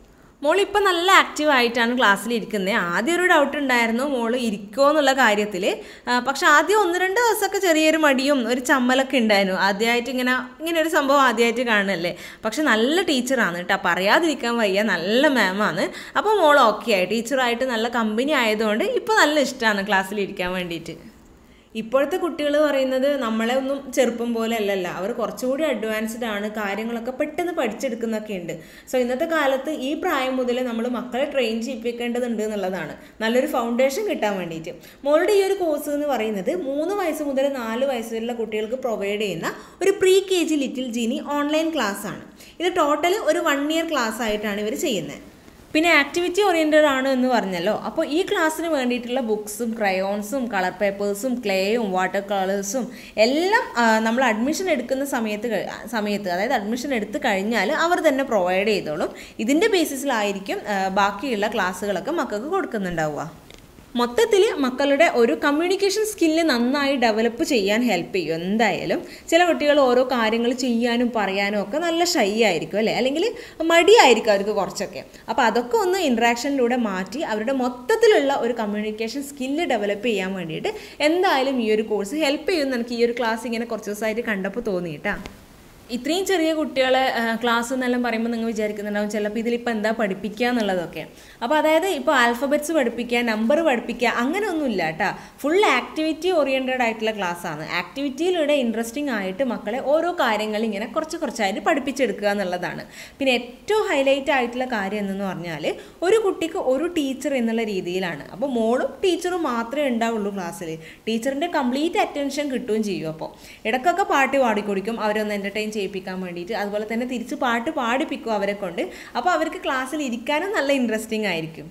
മോൾ ഇപ്പം നല്ല ആക്റ്റീവ് ആയിട്ടാണ് ക്ലാസ്സിൽ ഇരിക്കുന്നത് ആദ്യം ഒരു ഡൗട്ട് ഉണ്ടായിരുന്നു മോൾ ഇരിക്കുമോ എന്നുള്ള കാര്യത്തിൽ പക്ഷെ ആദ്യം ഒന്ന് രണ്ട് ദിവസമൊക്കെ ചെറിയൊരു മടിയും ഒരു ചമ്മലൊക്കെ ഉണ്ടായിരുന്നു ആദ്യമായിട്ട് ഇങ്ങനെ ഇങ്ങനെ ഒരു സംഭവം ആദ്യമായിട്ട് കാണുന്നല്ലേ പക്ഷെ നല്ല ടീച്ചറാണ് കേട്ടോ പറയാതിരിക്കാൻ വയ്യ നല്ല മാമാണ് അപ്പോൾ മോൾ ഓക്കെ ആയി ടീച്ചറായിട്ട് നല്ല കമ്പനി ആയതുകൊണ്ട് ഇപ്പോൾ നല്ല ഇഷ്ടമാണ് ക്ലാസ്സിൽ ഇരിക്കാൻ വേണ്ടിയിട്ട് ഇപ്പോഴത്തെ കുട്ടികൾ പറയുന്നത് നമ്മളെ ഒന്നും ചെറുപ്പം പോലെ അല്ലല്ല അവർ കുറച്ചുകൂടി അഡ്വാൻസ്ഡ് ആണ് കാര്യങ്ങളൊക്കെ പെട്ടെന്ന് പഠിച്ചെടുക്കുന്നൊക്കെ ഉണ്ട് സോ ഇന്നത്തെ കാലത്ത് ഈ പ്രായം മുതൽ നമ്മൾ മക്കളെ ട്രെയിൻ ചെയ്യിപ്പിക്കേണ്ടതുണ്ട് എന്നുള്ളതാണ് നല്ലൊരു ഫൗണ്ടേഷൻ കിട്ടാൻ വേണ്ടിയിട്ട് മോളുടെ ഈ ഒരു കോഴ്സ് എന്ന് പറയുന്നത് മൂന്ന് വയസ്സ് മുതൽ നാല് വയസ്സ് വരെയുള്ള കുട്ടികൾക്ക് പ്രൊവൈഡ് ചെയ്യുന്ന ഒരു pre K G Little Genie online class ആണ് ഇത് ടോട്ടൽ ഒരു വൺ ഇയർ ക്ലാസ് ആയിട്ടാണ് ഇവർ ചെയ്യുന്നത് പിന്നെ ആക്ടിവിറ്റി ഓറിയൻറ്റഡ് ആണ് എന്ന് പറഞ്ഞല്ലോ അപ്പോൾ ഈ ക്ലാസ്സിന് വേണ്ടിയിട്ടുള്ള ബുക്സും ക്രയോൺസും കളർ പേപ്പേഴ്സും ക്ലേയും വാട്ടർ കളേഴ്സും എല്ലാം ആ, നമ്മൾ അഡ്മിഷൻ എടുക്കുന്ന സമയത്ത് കഴി- സമയത്ത് അതായത് അഡ്മിഷൻ എടുത്ത് കഴിഞ്ഞാൽ അവർ തന്നെ പ്രൊവൈഡ് ചെയ്തോളും ഇതിൻ്റെ ബേസിസിലായിരിക്കും ആ, ബാക്കിയുള്ള ക്ലാസ്സുകളൊക്കെ മക്കൾക്ക് കൊടുക്കുന്നുണ്ടാവുക മൊത്തത്തിൽ മക്കളുടെ ഒരു കമ്മ്യൂണിക്കേഷൻ സ്കില്ല് നന്നായി ഡെവലപ്പ് ചെയ്യാൻ ഹെൽപ്പ് ചെയ്യും എന്തായാലും ചില കുട്ടികൾ ഓരോ കാര്യങ്ങൾ ചെയ്യാനും പറയാനും ഒക്കെ നല്ല ഷൈ ആയിരിക്കും അല്ലേ അല്ലെങ്കിൽ മടിയായിരിക്കും അവർക്ക് കുറച്ചൊക്കെ അപ്പോൾ അതൊക്കെ ഒന്ന് ഇൻട്രാക്ഷനിലൂടെ മാറ്റി അവരുടെ മൊത്തത്തിലുള്ള ഒരു കമ്മ്യൂണിക്കേഷൻ സ്കില്ല് ഡെവലപ്പ് ചെയ്യാൻ വേണ്ടിയിട്ട് എന്തായാലും ഈ ഒരു കോഴ്സ് ഹെൽപ്പ് ചെയ്യുമെന്ന് എനിക്ക് ഈ ഒരു ക്ലാസ് ഇങ്ങനെ കുറച്ച് ദിവസമായിട്ട് കണ്ടപ്പോൾ തോന്നിയിട്ടാ ഇത്രയും ചെറിയ കുട്ടികളെ ക്ലാസ് എന്നെല്ലാം പറയുമ്പോൾ നിങ്ങൾ വിചാരിക്കുന്നുണ്ടാവും ചിലപ്പോൾ ഇതിലിപ്പോൾ എന്താ പഠിപ്പിക്കുക എന്നുള്ളതൊക്കെ അപ്പോൾ അതായത് ഇപ്പോൾ ആൽഫബറ്റ്സ് പഠിപ്പിക്കുക നമ്പർ പഠിപ്പിക്കുക അങ്ങനെയൊന്നുമില്ല കേട്ടോ ഫുൾ ആക്ടിവിറ്റി ഓറിയൻറ്റഡ് ആയിട്ടുള്ള ക്ലാസ് ആണ് ആക്ടിവിറ്റിയിലൂടെ ഇൻട്രസ്റ്റിംഗ് ആയിട്ട് മക്കളെ ഓരോ കാര്യങ്ങൾ ഇങ്ങനെ കുറച്ച് കുറച്ചായിട്ട് പഠിപ്പിച്ചെടുക്കുക എന്നുള്ളതാണ് പിന്നെ ഏറ്റവും ഹൈലൈറ്റ് ആയിട്ടുള്ള കാര്യം എന്തെന്ന് പറഞ്ഞാൽ ഒരു കുട്ടിക്ക് ഒരു ടീച്ചർ എന്നുള്ള രീതിയിലാണ് അപ്പോൾ മോളും ടീച്ചറും മാത്രമേ ഉണ്ടാവുള്ളൂ ക്ലാസ്സിൽ ടീച്ചറിൻ്റെ കംപ്ലീറ്റ് അറ്റൻഷൻ കിട്ടുകയും ചെയ്യും അപ്പോൾ ഇടയ്ക്കൊക്കെ പാട്ട് പാടിക്കൊടുക്കും അവരൊന്ന് എൻ്റർടൈൻ ചെയ്യിപ്പിക്കാൻ വേണ്ടിയിട്ട് അതുപോലെ തന്നെ തിരിച്ച് പാട്ട് പാടിപ്പിക്കും അവരെ കൊണ്ട് അപ്പോൾ അവർക്ക് ക്ലാസ്സിൽ ഇരിക്കാനും നല്ല ഇൻട്രസ്റ്റിംഗ് ആയിരിക്കും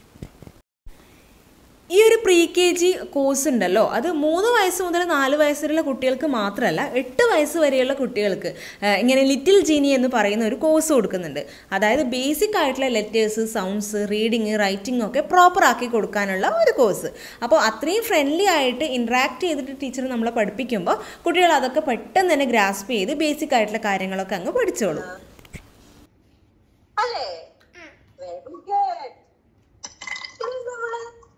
ഈ ഒരു പ്രീ കെ ജി കോഴ്സ് ഉണ്ടല്ലോ അത് മൂന്ന് വയസ്സ് മുതൽ നാല് വയസ്സ് വരെയുള്ള കുട്ടികൾക്ക് മാത്രമല്ല എട്ട് വയസ്സ് വരെയുള്ള കുട്ടികൾക്ക് ആ, ഇങ്ങനെ ലിറ്റിൽ ജീനി എന്ന് പറയുന്ന ഒരു കോഴ്സ് കൊടുക്കുന്നുണ്ട് അതായത് ബേസിക് ആയിട്ടുള്ള ലെറ്റേഴ്സ് സൗണ്ട്സ് റീഡിങ് റൈറ്റിംഗ് ഒക്കെ പ്രോപ്പർ ആക്കി കൊടുക്കാനുള്ള ഒരു കോഴ്സ് അപ്പോൾ അത്രയും ഫ്രണ്ട്ലി ആയിട്ട് ഇൻട്രാക്ട് ചെയ്തിട്ട് ടീച്ചർ നമ്മളെ പഠിപ്പിക്കുമ്പോൾ കുട്ടികൾ അതൊക്കെ പെട്ടെന്ന് തന്നെ ഗ്രാസ്പ് ചെയ്ത് ബേസിക് ആയിട്ടുള്ള കാര്യങ്ങളൊക്കെ അങ്ങ് പഠിച്ചോളും അല്ലേ വെരി ഗുഡ് നമ്മള്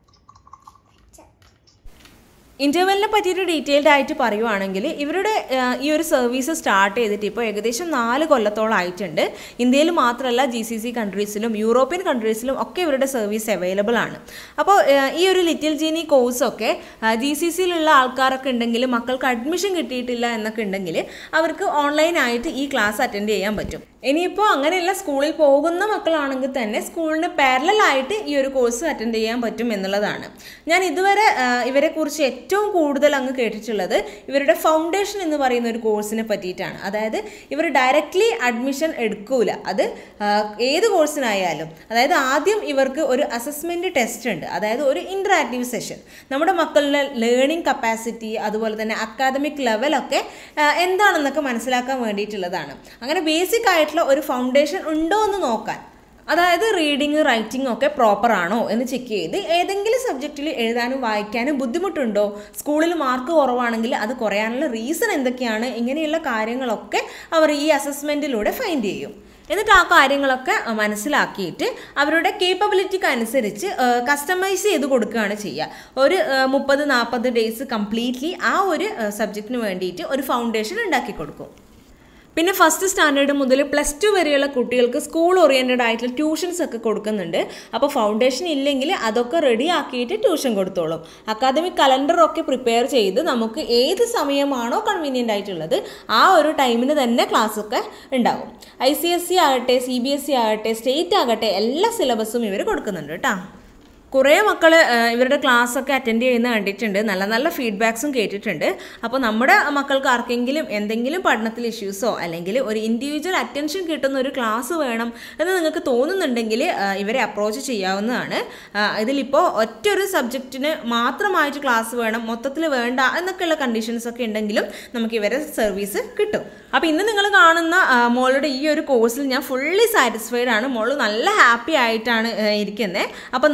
ഇൻ്റർവെല്ലിനെ പറ്റിയിട്ട് ഡീറ്റെയിൽഡ് ആയിട്ട് പറയുവാണെങ്കിൽ ഇവരുടെ ആ, ഈ ഒരു സർവീസ് സ്റ്റാർട്ട് ചെയ്തിട്ട് ഇപ്പോൾ ഏകദേശം നാല് കൊല്ലത്തോളം ആയിട്ടുണ്ട് ഇന്ത്യയിൽ മാത്രമല്ല ജി സി സി കൺട്രീസിലും യൂറോപ്യൻ കൺട്രീസിലും ഒക്കെ ഇവരുടെ സർവീസ് അവൈലബിൾ ആണ് അപ്പോൾ ആ, ഈ ഒരു ലിറ്റിൽ ജീനി കോഴ്സൊക്കെ ജി സി സിയിലുള്ള ആൾക്കാരൊക്കെ ഉണ്ടെങ്കിൽ മക്കൾക്ക് അഡ്മിഷൻ കിട്ടിയിട്ടില്ല എന്നൊക്കെ ഉണ്ടെങ്കിൽ അവർക്ക് ഓൺലൈനായിട്ട് ഈ ക്ലാസ് അറ്റൻഡ് ചെയ്യാൻ പറ്റും ഇനിയിപ്പോൾ അങ്ങനെയല്ല സ്കൂളിൽ പോകുന്ന മക്കളാണെങ്കിൽ തന്നെ സ്കൂളിന് പാരലായിട്ട് ഈ ഒരു കോഴ്സ് അറ്റൻഡ് ചെയ്യാൻ പറ്റും എന്നുള്ളതാണ് ഞാൻ ഇതുവരെ ആ, ഇവരെക്കുറിച്ച് ഏറ്റവും കൂടുതൽ അങ്ങ് കേട്ടിട്ടുള്ളത് ഇവരുടെ ഫൗണ്ടേഷൻ എന്ന് പറയുന്ന ഒരു കോഴ്സിനെ പറ്റിയിട്ടാണ് അതായത് ഇവർ ഡയറക്റ്റ്ലി അഡ്മിഷൻ എടുക്കൂല അത് ആ, ഏത് കോഴ്സിനായാലും അതായത് ആദ്യം ഇവർക്ക് ഒരു അസസ്മെൻറ്റ് ടെസ്റ്റ് ഉണ്ട് അതായത് ഒരു ഇൻറ്ററാക്റ്റീവ് സെഷൻ നമ്മുടെ മക്കളുടെ ലേണിംഗ് കപ്പാസിറ്റി അതുപോലെ തന്നെ അക്കാദമിക് ലെവലൊക്കെ ആ, എന്താണെന്നൊക്കെ മനസ്സിലാക്കാൻ വേണ്ടിയിട്ടുള്ളതാണ് അങ്ങനെ ബേസിക് ആയിട്ടുള്ള ഒരു ഫൗണ്ടേഷൻ ഉണ്ടോ എന്ന് നോക്കാൻ അതായത് റീഡിങ് റൈറ്റിംഗ് ഒക്കെ പ്രോപ്പർ ആണോ എന്ന് ചെക്ക് ചെയ്ത് ഏതെങ്കിലും സബ്ജക്റ്റിൽ എഴുതാനും വായിക്കാനും ബുദ്ധിമുട്ടുണ്ടോ സ്കൂളിൽ മാർക്ക് കുറവാണെങ്കിൽ അത് കുറയാനുള്ള റീസൺ എന്തൊക്കെയാണ് ഇങ്ങനെയുള്ള കാര്യങ്ങളൊക്കെ അവർ ഈ അസസ്മെൻറ്റിലൂടെ ഫൈൻഡ് ചെയ്യും എന്നിട്ട് ആ കാര്യങ്ങളൊക്കെ അഹ്, മനസ്സിലാക്കിയിട്ട് അവരുടെ കേപ്പബിലിറ്റിക്ക് അനുസരിച്ച് കസ്റ്റമൈസ് ചെയ്ത് കൊടുക്കുകയാണ് ചെയ്യുക ഒരു മുപ്പത് നാൽപ്പത് ഡേയ്സ് കംപ്ലീറ്റ്ലി ആ ഒരു സബ്ജക്റ്റിന് വേണ്ടിയിട്ട് ഒരു ഫൗണ്ടേഷൻ ഉണ്ടാക്കി കൊടുക്കും പിന്നെ ഫസ്റ്റ് സ്റ്റാൻഡേർഡ് മുതൽ പ്ലസ് ടു വരെയുള്ള കുട്ടികൾക്ക് സ്കൂൾ ഓറിയൻറ്റഡ് ആയിട്ടുള്ള ട്യൂഷൻസ് ഒക്കെ കൊടുക്കുന്നുണ്ട് അപ്പോൾ ഫൗണ്ടേഷൻ ഇല്ലെങ്കിൽ അതൊക്കെ റെഡി ആക്കിയിട്ട് ട്യൂഷൻ കൊടുത്തോളും അക്കാദമിക് കലണ്ടറൊക്കെ പ്രിപ്പയർ ചെയ്ത് നമുക്ക് ഏത് സമയമാണോ കൺവീനിയൻ്റ് ആയിട്ടുള്ളത് ആ ഒരു ടൈമിന് തന്നെ ക്ലാസ്സൊക്കെ ഉണ്ടാകും ഐ സി എസ് സി ആകട്ടെ സി ബി എസ് സി ആകട്ടെ സ്റ്റേറ്റ് ആകട്ടെ എല്ലാ സിലബസും ഇവർ കൊടുക്കുന്നുണ്ട് കേട്ടോ കുറേ മക്കൾ ഇവരുടെ ക്ലാസ്സൊക്കെ അറ്റൻഡ് ചെയ്യുന്ന കണ്ടിട്ടുണ്ട് നല്ല നല്ല ഫീഡ്ബാക്സും കേട്ടിട്ടുണ്ട് അപ്പോൾ നമ്മുടെ മക്കൾക്ക് ആർക്കെങ്കിലും എന്തെങ്കിലും പഠനത്തിൽ ഇഷ്യൂസോ അല്ലെങ്കിൽ ഒരു ഇൻഡിവിജ്വൽ അറ്റൻഷൻ കിട്ടുന്ന ഒരു ക്ലാസ് വേണം എന്ന് നിങ്ങൾക്ക് തോന്നുന്നുണ്ടെങ്കിൽ ആ, ഇവരെ അപ്രോച്ച് ചെയ്യാവുന്നതാണ് ആ, ഇതിലിപ്പോൾ ഒറ്റൊരു സബ്ജക്റ്റിന് മാത്രമായിട്ട് ക്ലാസ് വേണം മൊത്തത്തിൽ വേണ്ട എന്നൊക്കെയുള്ള കണ്ടീഷൻസ് ഒക്കെ ഉണ്ടെങ്കിലും നമുക്ക് ഇവരെ സർവീസ് കിട്ടും അപ്പോൾ ഇന്ന് നിങ്ങൾ കാണുന്ന ആ, മോളുടെ ഈ ഒരു കോഴ്സിൽ ഞാൻ ഫുള്ളി സാറ്റിസ്ഫൈഡ് ആണ് മോള് നല്ല ഹാപ്പി ആയിട്ടാണ് ഇരിക്കുന്നത് അപ്പോൾ നിങ്ങൾക്ക് ആർക്കെങ്കിലും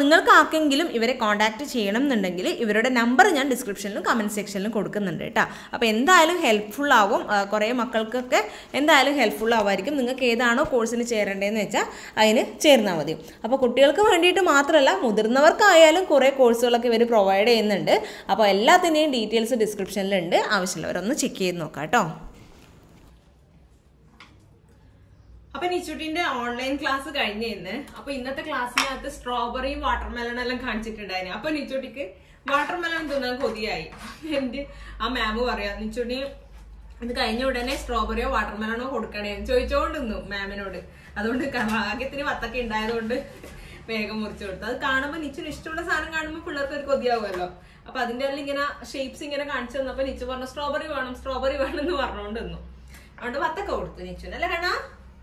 ആർക്കെങ്കിലും ഇവരെ കോൺടാക്റ്റ് ചെയ്യണം എന്നുണ്ടെങ്കിൽ ഇവരുടെ നമ്പർ ഞാൻ ഡിസ്ക്രിപ്ഷനിലും കമൻറ്റ് സെക്ഷനിലും കൊടുക്കുന്നുണ്ട് കേട്ടോ അപ്പോൾ എന്തായാലും ഹെൽപ്ഫുൾ ആവും ആ, കുറേ മക്കൾക്കൊക്കെ എന്തായാലും ഹെൽപ്ഫുൾ ആവുമായിരിക്കും നിങ്ങൾക്ക് ഏതാണോ കോഴ്സിന് ചേരേണ്ടതെന്ന് വെച്ചാൽ അതിന് ചേർന്നാൽ മതി അപ്പോൾ കുട്ടികൾക്ക് വേണ്ടിയിട്ട് മാത്രമല്ല മുതിർന്നവർക്കായാലും കുറേ കോഴ്സുകളൊക്കെ ഇവർ പ്രൊവൈഡ് ചെയ്യുന്നുണ്ട് അപ്പോൾ എല്ലാത്തിൻ്റെയും ഡീറ്റെയിൽസ് ഡിസ്ക്രിപ്ഷനിലുണ്ട് ആവശ്യമുള്ളവരൊന്ന് ചെക്ക് ചെയ്ത് നോക്കാം കേട്ടോ അപ്പൊ നിച്ചുട്ടിന്റെ ഓൺലൈൻ ക്ലാസ് കഴിഞ്ഞിരുന്ന് അപ്പൊ ഇന്നത്തെ ക്ലാസ്സിനകത്ത് സ്ട്രോബെറിയും വാട്ടർമെലൺ എല്ലാം കാണിച്ചിട്ടുണ്ടായിരുന്നു അപ്പൊ നിച്ചുട്ടിക്ക് വാട്ടർമെലൺ തിന്നാൻ കൊതിയായി എന്റെ ആ മാമ് പറയാ നിച്ചുട്ടി ഇത് കഴിഞ്ഞ ഉടനെ സ്ട്രോബെറിയോ വാട്ടർമെലണോ കൊടുക്കണേ ചോദിച്ചോണ്ട് നിന്നു മാമിനോട് അതുകൊണ്ട് ക- ഭാഗ്യത്തിന് വത്തൊക്കെ ഉണ്ടായതുകൊണ്ട് വേഗം മുറിച്ചു കൊടുത്തു അത് കാണുമ്പോൾ നിച്ചിന് ഇഷ്ടമുള്ള സാധനം കാണുമ്പോൾ പിള്ളേർക്ക് ഒരു കൊതിയാവുമല്ലോ അപ്പൊ അതിന്റെ എല്ലാം ഇങ്ങനെ ഷേപ്സ് ഇങ്ങനെ കാണിച്ചു തന്നപ്പോ നിച്ചു പറഞ്ഞു സ്ട്രോബെറി വേണം സ്ട്രോബെറി വേണം എന്ന് പറഞ്ഞുകൊണ്ട് നിന്നു അതുകൊണ്ട് വത്തൊക്കെ കൊടുത്തു നിച്ചുന് അല്ലേ കാണാ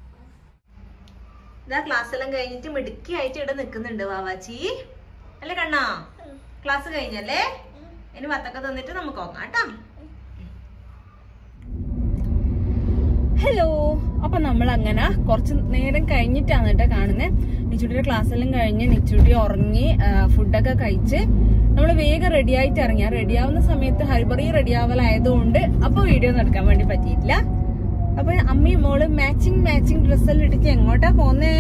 ഇതാ ക്ലാസ് എല്ലാം കഴിഞ്ഞിട്ട് മിടുക്കി ആയിട്ട് ഇവിടെ നിൽക്കുന്നുണ്ട് വാവാച്ചി അല്ലേ കണ്ണാ ക്ലാസ് കഴിഞ്ഞല്ലേ ഇനി വത്തൊക്കെ തന്നിട്ട് നമുക്ക് നോക്കാം കേട്ടോ ഹലോ അപ്പൊ നമ്മൾ അങ്ങനെ കുറച്ച് നേരം കഴിഞ്ഞിട്ടാണ് കേട്ടോ കാണുന്നത് നിച്ചുട്ടിയുടെ ക്ലാസ് എല്ലാം കഴിഞ്ഞ് നിച്ചുട്ടി ഉറങ്ങി ആ, ഫുഡൊക്കെ കഴിച്ച് നമ്മൾ വേഗം റെഡി ആയിട്ട് ഇറങ്ങിയ റെഡി ആവുന്ന സമയത്ത് ഹരിബറി റെഡി ആവലായതുകൊണ്ട് അപ്പൊ വീഡിയോ ഒന്നും എടുക്കാൻ വേണ്ടി പറ്റിയിട്ടില്ല അപ്പൊ അമ്മയും മോള് മാച്ചിങ് മാച്ചിങ് ഡ്രസ്സെല്ലാം ഇട്ടിട്ട് എങ്ങോട്ടാ പോന്നേ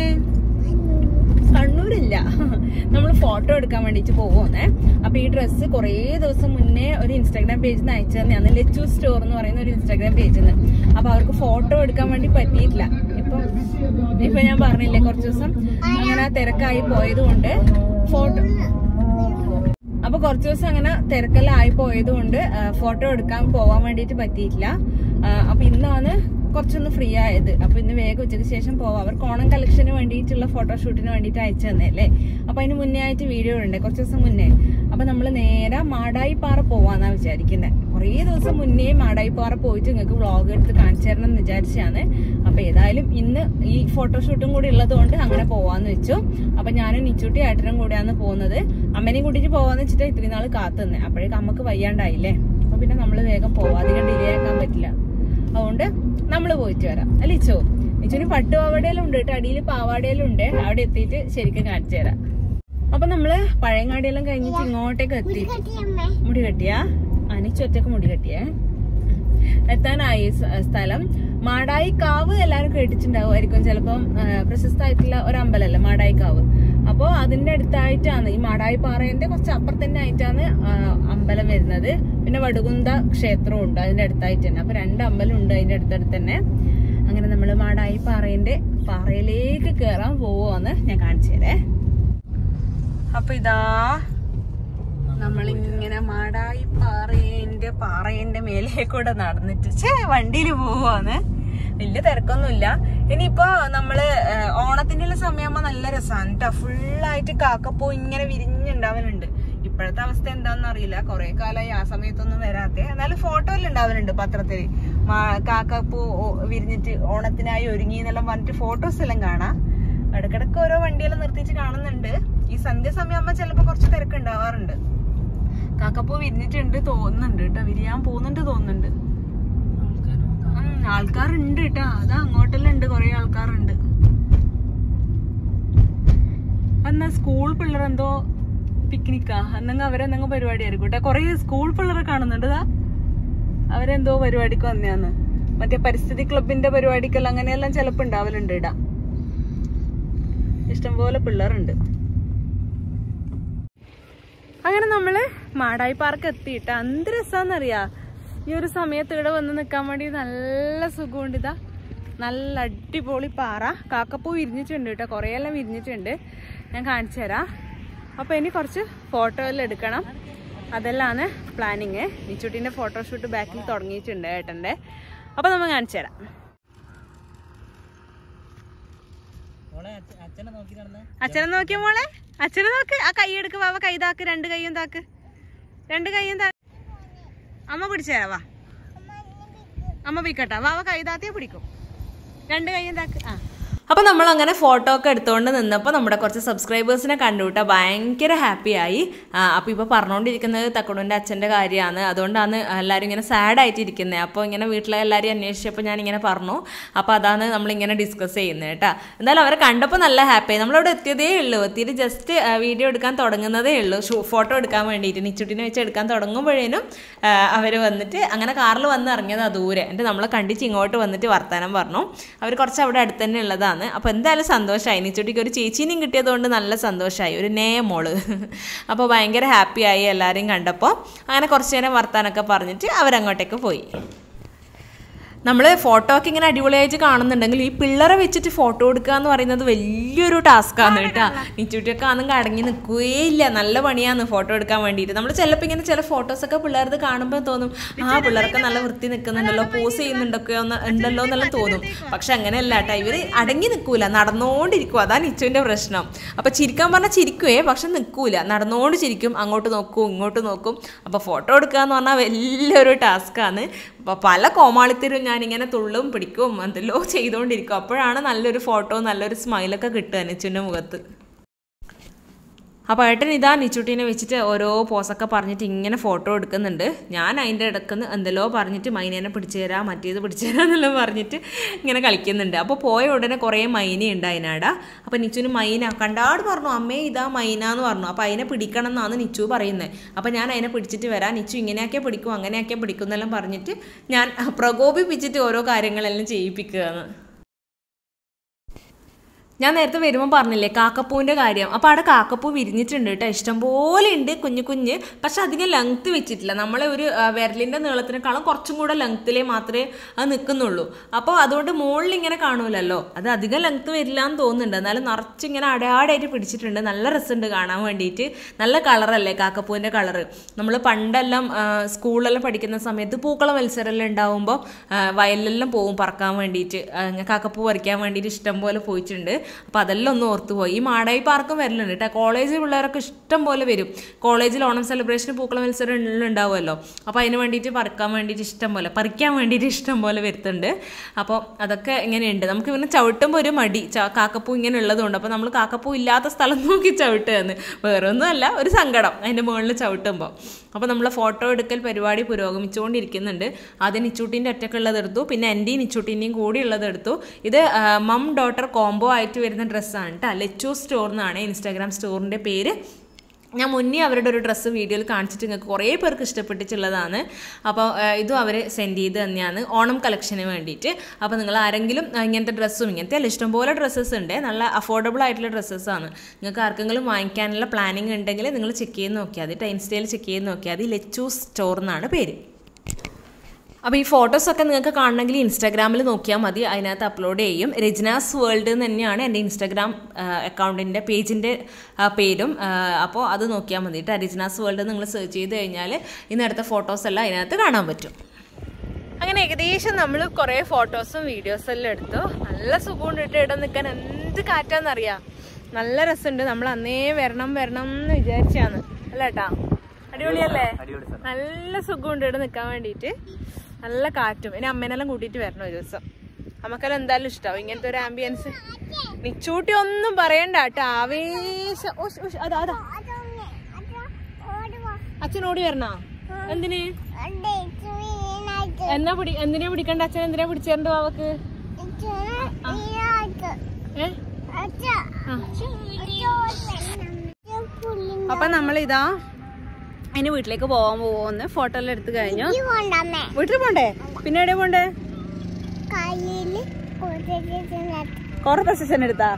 കണ്ണൂരില്ല നമ്മൾ ഫോട്ടോ എടുക്കാൻ വേണ്ടിട്ട് പോകുന്നേ അപ്പൊ ഈ ഡ്രസ്സ് കുറേ ദിവസം മുന്നേ ഒരു ഇൻസ്റ്റാഗ്രാം പേജിൽ നിന്ന് അയച്ചു തന്നെയാണ് ലച്ചു സ്റ്റോർ എന്ന് പറയുന്ന ഒരു ഇൻസ്റ്റാഗ്രാം പേജിൽ നിന്ന് അപ്പൊ അവർക്ക് ഫോട്ടോ എടുക്കാൻ വേണ്ടി പറ്റിയിട്ടില്ല ഇപ്പൊ ഇപ്പൊ ഞാൻ പറഞ്ഞില്ലേ കുറച്ച് ദിവസം അങ്ങനെ തിരക്കായി പോയത് കൊണ്ട് ഫോട്ടോ അപ്പൊ കുറച്ച് ദിവസം അങ്ങനെ തിരക്കെല്ലാം പോയത് കൊണ്ട് ഫോട്ടോ എടുക്കാൻ പോവാൻ വേണ്ടിയിട്ട് പറ്റിയിട്ടില്ല ആ, അപ്പൊ ഇന്നാണ് കുറച്ചൊന്ന് ഫ്രീ ആയത് അപ്പൊ ഇന്ന് വേഗം ഉച്ചയ്ക്ക് ശേഷം പോവാം അവർക്ക് ഓണം കളക്ഷന് വേണ്ടിയിട്ടുള്ള ഫോട്ടോഷൂട്ടിന് വേണ്ടിയിട്ട് അയച്ചു തന്നല്ലേ അപ്പൊ അതിന് മുന്നേ ആയിട്ട് വീഡിയോ ഉണ്ട് കുറച്ച് ദിവസം മുന്നേ അപ്പൊ നമ്മൾ നേരെ മാടായിപ്പാറ പോവാന്നാ വിചാരിക്കുന്നത് കുറേ ദിവസം മുന്നേ മാടായിപ്പാറ പോയിട്ട് നിങ്ങൾക്ക് വ്ളോഗ് എടുത്ത് കാണിച്ചു തരണം എന്ന് വിചാരിച്ചാണ് അപ്പൊ ഏതായാലും ഇന്ന് ഈ ഫോട്ടോഷൂട്ടും കൂടി ഉള്ളത് കൊണ്ട് അങ്ങനെ പോവാന്ന് വെച്ചു അപ്പൊ ഞാനും നിച്ചൂട്ടി ഏട്ടനും കൂടെയാണ് പോകുന്നത് അമ്മനെയും കൂട്ടിട്ട് പോവാന്ന് വെച്ചിട്ട് ഇത്രയും നാൾ കാത്തു തന്നെ അപ്പോഴേക്കും അമ്മക്ക് വയ്യാണ്ടായില്ലേ അപ്പൊ പിന്നെ നമ്മൾ വേഗം പോവാം അധികം ഡിലേ ആക്കാൻ പറ്റില്ല അതുകൊണ്ട് നമ്മൾ പോയിട്ട് വരാം അല്ല ഇച്ചോ ഇച്ചോന് പട്ടുപാവാടയിലും ഉണ്ട് കേട്ടോ അടിയിൽ പാവാടയിലും ഉണ്ട് അവിടെ എത്തിയിട്ട് ശരിക്കും കാണിച്ചു തരാം അപ്പൊ നമ്മള് പഴയങ്ങാടിയെല്ലാം കഴിഞ്ഞിട്ട് ഇങ്ങോട്ടേക്ക് എത്തി കട്ടിയമ്മേ മുടി കെട്ടിയാ അനിച്ചു ഒറ്റക്ക് മുടി കെട്ടിയേ എത്താനായി സ- സ്ഥലം മാടായി കാവ് എല്ലാരും കേട്ടിട്ടുണ്ടാവുമായിരിക്കും ചിലപ്പം ആ, പ്രശസ്തമായിട്ടുള്ള ഒരു അമ്പലല്ലേ മാടായി കാവ് അപ്പോ അതിന്റെ അടുത്തായിട്ടാണ് ഈ മാടായി പാറയുടെ കുറച്ച് അപ്പുറത്ത് തന്നെ ആയിട്ടാണ് ആ, അമ്പലം വരുന്നത് പിന്നെ വടുകുന്ത ക്ഷേത്രവും ഉണ്ട് അതിന്റെ അടുത്തായിട്ട് തന്നെ അപ്പൊ രണ്ട് അമ്പലം ഉണ്ട് അതിന്റെ അടുത്തടുത്ത് തന്നെ അങ്ങനെ നമ്മൾ മാടായി പാറയുടെ പാറയിലേക്ക് കയറാൻ പോവാന്ന് ഞാൻ കാണിച്ചു തരേ അപ്പൊ ഇതാ നമ്മളിങ്ങനെ മാടായി പാറേന്റെ പാറേന്റെ മേലെ കൂടെ നടന്നിട്ട് ചേ വണ്ടിയിൽ പോവാന്ന് വലിയ തിരക്കൊന്നുമില്ല ഇനിയിപ്പോ നമ്മള് ഏഹ്, ഓണത്തിന്റെ എല്ലാം സമയമാകുമ്പോ നല്ല രസമാണ് കേട്ടോ ഫുള്ളായിട്ട് കാക്കപ്പൂ ഇങ്ങനെ വിരിഞ്ഞുണ്ടാവലുണ്ട് ഇപ്പോഴത്തെ അവസ്ഥ എന്താണെന്ന് അറിയില്ല കുറെ കാലമായി ആ സമയത്തൊന്നും വരാത്തെ എന്നാലും ഫോട്ടോയിൽ ഉണ്ടാവലുണ്ട് പത്രത്തില് മാ- കാക്കപ്പൂ ഓ- വിരിഞ്ഞിട്ട് ഓണത്തിനായി ഒരുങ്ങി എന്നെല്ലാം പറഞ്ഞിട്ട് ഫോട്ടോസ് എല്ലാം കാണാം ഇടക്കിടക്ക് ഓരോ വണ്ടിയെല്ലാം നിർത്തിയിട്ട് കാണുന്നുണ്ട് ഈ സന്ധ്യ സമയമാകുമ്പോ ചിലപ്പോ കുറച്ച് തിരക്കുണ്ടാവാറുണ്ട് കാക്കപ്പൂ വിരിഞ്ഞിട്ടുണ്ട് തോന്നുന്നുണ്ട് കേട്ടോ വിരിയാൻ പോകുന്നുണ്ട് തോന്നുന്നുണ്ട് ഉം, ആൾക്കാരുണ്ട് കേട്ടോ അതാ അങ്ങോട്ടെല്ലാം ഉണ്ട് കൊറേ ആൾക്കാരുണ്ട് എന്നാ സ്കൂൾ പിള്ളേർ എന്തോ പിക്നിക്കാ എന്നെങ്കിൽ അവരെന്തെങ്കിലും പരിപാടി ആയിരിക്കും കേട്ടോ കൊറേ സ്കൂൾ പിള്ളേരെ കാണുന്നുണ്ട് ഇതാ അവരെന്തോ പരിപാടിക്ക് വന്നെയാന്ന് മറ്റേ പരിസ്ഥിതി ക്ലബിന്റെ പരിപാടിക്കെല്ലാം അങ്ങനെയെല്ലാം ചിലപ്പോ ഉണ്ടാവലുണ്ട് ഇടാ ഇഷ്ടംപോലെ പിള്ളേരുണ്ട് അങ്ങനെ നമ്മള് മാടായി പാർക്ക് എത്തിയിട്ട് എന്ത് രസാന്നറിയാ ഈ ഒരു സമയത്ത് ഇവിടെ വന്ന് നിൽക്കാൻ വേണ്ടി നല്ല സുഖമുണ്ട് ഇതാ നല്ല അടിപൊളി പാറ കാക്കപ്പൂ വിരിഞ്ഞിട്ടുണ്ട് കേട്ടോ കുറേ എല്ലാം വിരിഞ്ഞിട്ടുണ്ട് ഞാൻ കാണിച്ചു തരാം അപ്പോൾ ഇനി കുറച്ച് ഫോട്ടോ എല്ലാം എടുക്കണം അതെല്ലാമാണ് പ്ലാനിങ് നിച്ചുട്ടിൻ്റെ ഫോട്ടോഷൂട്ട് ബാക്കിൽ തുടങ്ങിയിട്ടുണ്ട് ഏട്ടൻ്റെ അപ്പോൾ നമ്മൾ കാണിച്ചു തരാം അച്ഛനെ നോക്കിയ മോളെ അച്ഛനെ നോക്ക് ആ കൈ എടുക്ക് വാവ കൈ താക്ക് രണ്ട് കൈയും താക്ക് രണ്ട് കൈയും താ അമ്മ പിടിച്ചു തരാം വാ അമ്മ പിടിക്കട്ടെ വാവ കൈ താത്തിയെ പിടിക്കും രണ്ട് കൈയും താക്ക് ആ അപ്പോൾ നമ്മൾ അങ്ങനെ ഫോട്ടോ ഒക്കെ എടുത്തുകൊണ്ട് നിന്നപ്പോൾ നമ്മുടെ കുറച്ച് സബ്സ്ക്രൈബേഴ്സിനെ കണ്ടു കേട്ടോ ഭയങ്കര ഹാപ്പി ആയി അപ്പോൾ ഇപ്പോൾ പറഞ്ഞുകൊണ്ടിരിക്കുന്നത് തക്കുടൂൻ്റെ അച്ഛൻ്റെ കാര്യമാണ് അതുകൊണ്ടാണ് എല്ലാവരും ഇങ്ങനെ സാഡ് ആയിട്ട് ഇരിക്കുന്നത് അപ്പോൾ ഇങ്ങനെ വീട്ടിലെ എല്ലാവരും അന്വേഷിച്ചപ്പോൾ ഞാൻ ഇങ്ങനെ പറഞ്ഞു അപ്പോൾ അതാണ് നമ്മളിങ്ങനെ ഡിസ്കസ് ചെയ്യുന്നത് കേട്ടോ എന്തായാലും അവരെ കണ്ടപ്പോൾ നല്ല ഹാപ്പിയായി നമ്മളവിടെ എത്തിയതേ ഉള്ളൂ എത്തിയിട്ട് ജസ്റ്റ് വീഡിയോ എടുക്കാൻ തുടങ്ങുന്നതേ ഉള്ളൂ ഷൂ ഫോട്ടോ എടുക്കാൻ വേണ്ടിയിട്ട് നിച്ചുട്ടിനെ വെച്ച് എടുക്കാൻ തുടങ്ങുമ്പോഴേനും അവർ വന്നിട്ട് അങ്ങനെ കാറിൽ വന്ന് ഇറങ്ങിയതാണ് ദൂരെ എന്നിട്ട് നമ്മളെ കണ്ടിച്ച് ഇങ്ങോട്ട് വന്നിട്ട് വർത്താനം പറഞ്ഞു അവർ കുറച്ച് അവിടെ അടുത്ത് തന്നെ ഉള്ളതാണ് അപ്പോൾ എന്തായാലും സന്തോഷമായി നിച്ചുട്ടിക്ക് ഒരു ചേച്ചീനെയും കിട്ടിയതുകൊണ്ട് നല്ല സന്തോഷമായി ഒരു നേ മോള് അപ്പോൾ ഭയങ്കര ഹാപ്പിയായി എല്ലാവരെയും കണ്ടപ്പോൾ അങ്ങനെ കുറച്ച് നേരം വർത്താനൊക്കെ പറഞ്ഞിട്ട് അവരങ്ങോട്ടേക്ക് പോയി നമ്മൾ ഫോട്ടോ ഒക്കെ ഇങ്ങനെ അടിപൊളിയായിട്ട് കാണുന്നുണ്ടെങ്കിൽ ഈ പിള്ളേരെ വെച്ചിട്ട് ഫോട്ടോ എടുക്കുക എന്ന് പറയുന്നത് വലിയൊരു ടാസ്ക്കാണ് കേട്ടോ നിച്ചുട്ടിയൊക്കെ ആണെങ്കിൽ അടങ്ങി നിൽക്കുകയേ ഇല്ല നല്ല പണിയാണ് ഫോട്ടോ എടുക്കാൻ വേണ്ടിയിട്ട് നമ്മൾ ചിലപ്പോൾ ഇങ്ങനെ ചില ഫോട്ടോസൊക്കെ പിള്ളേർക്ക് കാണുമ്പോൾ തോന്നും ആ പിള്ളേരൊക്കെ നല്ല വൃത്തി നിൽക്കുന്നുണ്ടല്ലോ പോസ് ചെയ്യുന്നുണ്ടൊക്കെ ഒന്ന് ഉണ്ടല്ലോ എന്നെല്ലാം തോന്നും പക്ഷെ അങ്ങനെയല്ല കേട്ടോ ഇവർ അടങ്ങി നിൽക്കൂല നടന്നുകൊണ്ടിരിക്കും അതാണ് നിച്ചുവിൻ്റെ പ്രശ്നം അപ്പോൾ ചിരിക്കാൻ പറഞ്ഞാൽ ചിരിക്കുവേ പക്ഷെ നിൽക്കൂല നടന്നുകൊണ്ട് ചിരിക്കും അങ്ങോട്ട് നോക്കും ഇങ്ങോട്ട് നോക്കും അപ്പോൾ ഫോട്ടോ എടുക്കുക എന്ന് പറഞ്ഞാൽ വലിയൊരു ടാസ്ക്കാണ് അപ്പോൾ പല കോമാളിത്തരും ഞാനിങ്ങനെ തുള്ളും പിടിക്കും എന്തെല്ലോ ചെയ്തുകൊണ്ടിരിക്കും അപ്പോഴാണ് നല്ലൊരു ഫോട്ടോ നല്ലൊരു സ്മൈലൊക്കെ കിട്ടുക നിച്ചുവിൻ്റെ മുഖത്ത് അപ്പോൾ ഏട്ടൻ ഇതാ നിച്ചുട്ടീനെ വെച്ചിട്ട് ഓരോ പോസൊക്കെ പറഞ്ഞിട്ട് ഇങ്ങനെ ഫോട്ടോ എടുക്കുന്നുണ്ട് ഞാൻ അതിൻ്റെ ഇടക്കുന്ന് എന്തെല്ലോ പറഞ്ഞിട്ട് മൈനേനെ പിടിച്ചു തരാം മറ്റേത് പിടിച്ചു തരാം എന്നെല്ലാം പറഞ്ഞിട്ട് ഇങ്ങനെ കളിക്കുന്നുണ്ട് അപ്പോൾ പോയ ഉടനെ കുറേ മൈന ഉണ്ട് അതിനാടാ അപ്പോൾ നിച്ചുവിന് മൈന കണ്ടാട് പറഞ്ഞു അമ്മേ ഇതാ മൈന എന്ന് പറഞ്ഞു അപ്പോൾ അതിനെ പിടിക്കണം എന്നാണ് നിച്ചു പറയുന്നത് അപ്പോൾ ഞാൻ അതിനെ പിടിച്ചിട്ട് വരാം നിച്ചു ഇങ്ങനെയൊക്കെ പിടിക്കും അങ്ങനെയൊക്കെ പിടിക്കും എന്നെല്ലാം പറഞ്ഞിട്ട് ഞാൻ പ്രകോപിപ്പിച്ചിട്ട് ഓരോ കാര്യങ്ങളെല്ലാം ചെയ്യിപ്പിക്കുകയാണ് ഞാൻ നേരത്തെ വരുമ്പോൾ പറഞ്ഞില്ലേ കാക്കപ്പൂവിൻ്റെ കാര്യം അപ്പോൾ അവിടെ കാക്കപ്പൂ വിരിഞ്ഞിട്ടുണ്ട് കേട്ടോ ഇഷ്ടംപോലെ ഉണ്ട് കുഞ്ഞു കുഞ്ഞ് പക്ഷെ അധികം ലെങ്ത്ത് വെച്ചിട്ടില്ല നമ്മളെ ഒരു ആ, വിരലിൻ്റെ നീളത്തിനേക്കാളും കുറച്ചും കൂടെ ലെങ്ത്തിലേ മാത്രമേ അത് നിൽക്കുന്നുള്ളൂ അപ്പോൾ അതുകൊണ്ട് മുകളിൽ ഇങ്ങനെ കാണൂലല്ലോ അത് അധികം ലെങ്ത്ത് വരില്ല എന്ന് തോന്നുന്നുണ്ട് എന്നാലും നിറച്ചിങ്ങനെ അടയാടായിട്ട് പിടിച്ചിട്ടുണ്ട് നല്ല രസമുണ്ട് കാണാൻ വേണ്ടിയിട്ട് നല്ല കളറല്ലേ കാക്കപ്പൂവിൻ്റെ കളറ് നമ്മൾ പണ്ടെല്ലാം ആ, സ്കൂളിലെല്ലാം പഠിക്കുന്ന സമയത്ത് പൂക്കള മത്സരമെല്ലാം ഉണ്ടാവുമ്പോൾ വയലിലെല്ലാം പോവും പറക്കാൻ വേണ്ടിയിട്ട് ആ, ഇങ്ങനെ കാക്കപ്പൂ പറിക്കാൻ വേണ്ടിയിട്ട് ഇഷ്ടം പോലെ പോയിട്ടുണ്ട് അപ്പോൾ അതെല്ലാം ഒന്ന് ഓർത്ത് പോയി ഈ മാടായി പാർക്കും വരലുണ്ട് കേട്ടോ കോളേജ് പിള്ളേരൊക്കെ ഇഷ്ടം പോലെ വരും കോളേജിൽ ഓണം സെലിബ്രേഷന് പൂക്കള മത്സരം ഉള്ള- ഉണ്ടാവുമല്ലോ അപ്പോൾ അതിന് വേണ്ടിയിട്ട് പറക്കാൻ വേണ്ടിയിട്ട് ഇഷ്ടം പോലെ പറിക്കാൻ വേണ്ടിയിട്ട് ഇഷ്ടം പോലെ വരുത്തുന്നുണ്ട് അപ്പോൾ അതൊക്കെ ഇങ്ങനെയുണ്ട് നമുക്ക് ഇവനെ ചവിട്ടുമ്പോൾ ഒരു മടി ച- കാക്കപ്പൂ ഇങ്ങനെ ഉള്ളതുകൊണ്ട് അപ്പോൾ നമ്മൾ കാക്കപ്പൂ ഇല്ലാത്ത സ്ഥലം നോക്കി ചവിട്ടുകയെന്ന് വേറെ ഒന്നുമല്ല ഒരു സങ്കടം അതിൻ്റെ മുകളിൽ ചവിട്ടുമ്പോൾ അപ്പോൾ നമ്മൾ ഫോട്ടോ എടുക്കൽ പരിപാടി പുരോഗമിച്ചുകൊണ്ടിരിക്കുന്നുണ്ട് ആദ്യം നിച്ചൂട്ടീൻ്റെ ഒറ്റക്കുള്ളത് എടുത്തു പിന്നെ എൻ്റെയും നിച്ചൂട്ടീൻ്റെയും കൂടി ഉള്ളത് എടുത്തു ഇത് ആ, മം ഡോട്ടർ കോംബോ ആയിട്ട് വരുന്ന ഡ്രസ്സാണ് കേട്ടോ ലെച്ചു സ്റ്റോർ എന്നാണ് ഇൻസ്റ്റാഗ്രാം സ്റ്റോറിൻ്റെ പേര് ഞാൻ മുന്നേ അവരുടെ ഒരു ഡ്രസ്സ് വീഡിയോയിൽ കാണിച്ചിട്ട് നിങ്ങൾക്ക് കുറേ പേർക്ക് ഇഷ്ടപ്പെട്ടിട്ടുള്ളതാണ് അപ്പോൾ ആ, ഇതും അവർ സെൻഡ് ചെയ്ത് തന്നെയാണ് ഓണം കളക്ഷന് വേണ്ടിയിട്ട് അപ്പോൾ നിങ്ങൾ ആരെങ്കിലും ആ, ഇങ്ങനത്തെ ഡ്രസ്സും ഇങ്ങനത്തെ അല്ല ഇഷ്ടംപോലെ ഡ്രസ്സസ് ഉണ്ട് നല്ല അഫോർഡബിൾ ആയിട്ടുള്ള ഡ്രസ്സസ്സാണ് നിങ്ങൾക്ക് ആർക്കെങ്കിലും വാങ്ങിക്കാനുള്ള പ്ലാനിങ് ഉണ്ടെങ്കിൽ നിങ്ങൾ ചെക്ക് ചെയ്ത് നോക്കിയാൽ മതി ഇൻസ്റ്റയിൽ ചെക്ക് ചെയ്ത് നോക്കിയാൽ മതി ലെച്ചു സ്റ്റോർ എന്നാണ് പേര് അപ്പോൾ ഈ ഫോട്ടോസൊക്കെ നിങ്ങൾക്ക് കാണണമെങ്കിൽ ഇൻസ്റ്റാഗ്രാമിൽ നോക്കിയാൽ മതി അതിനകത്ത് അപ്ലോഡ് ചെയ്യും രജനാസ് വേൾഡ് എന്ന് തന്നെയാണ് എൻ്റെ ഇൻസ്റ്റാഗ്രാം അക്കൗണ്ടിൻ്റെ പേജിൻ്റെ പേരും ആ, അപ്പോൾ അത് നോക്കിയാൽ മതി കേട്ടോ രജനാസ് വേൾഡ് നിങ്ങൾ സെർച്ച് ചെയ്ത് കഴിഞ്ഞാൽ ഇന്നെടുത്ത ഫോട്ടോസ് എല്ലാം അതിനകത്ത് കാണാൻ പറ്റും അങ്ങനെ ഏകദേശം നമ്മൾ കുറേ ഫോട്ടോസും വീഡിയോസും എല്ലാം എടുത്തു നല്ല സുഖമുണ്ട് കേട്ടോ ഇവിടെ നിൽക്കാൻ എന്ത് കാറ്റാന്നറിയാം നല്ല രസമുണ്ട് നമ്മൾ അന്നേ വരണം വരണം എന്ന് വിചാരിച്ചാണ് അല്ല ഏട്ടാ അടിപൊളിയല്ലേ നല്ല സുഖമുണ്ട് ഇവിടെ നിൽക്കാൻ വേണ്ടിയിട്ട് നല്ല കാറ്റും ഇനി അമ്മേനെല്ലാം കൂട്ടിയിട്ട് വരണം ഒരു ദിവസം നമുക്കെല്ലാം എന്തായാലും ഇഷ്ടാവും ഇങ്ങനത്തെ ഒരു ആംബിയൻസ് നിച്ചൂട്ടി ഒന്നും പറയണ്ട കേട്ടോ ആവേശം ഉഷ്, ഉഷ്, അതാ അതാ അതൊന്ന് അത് ഓടുവാ അച്ഛൻ ഓടി വരണോ എന്തിന് അണ്ടേ ചുവീനായിട്ട് എന്നാ പിടി എന്തിനാ പിടിക്കണ്ട അച്ഛൻ എന്തിനാ പിടിച്ചേരണ്ട വാവക്ക് ചുവീനായിട്ട് ഏ അച്ഛ ആ. പുല്ലിന് അപ്പൊ നമ്മളിതാ അതിന് വീട്ടിലേക്ക് പോവാൻ പോവുമെന്ന് ഫോട്ടോ എല്ലാം എടുത്തു കഴിഞ്ഞു കൊണ്ടമ്മേ വീട്ടിൽ പോണ്ടേ പിന്നെ എവിടെ പോണ്ടേ കയ്യില് കൊടുത്തിട്ട് കൊറേ പൊസിഷൻ എടുത്താ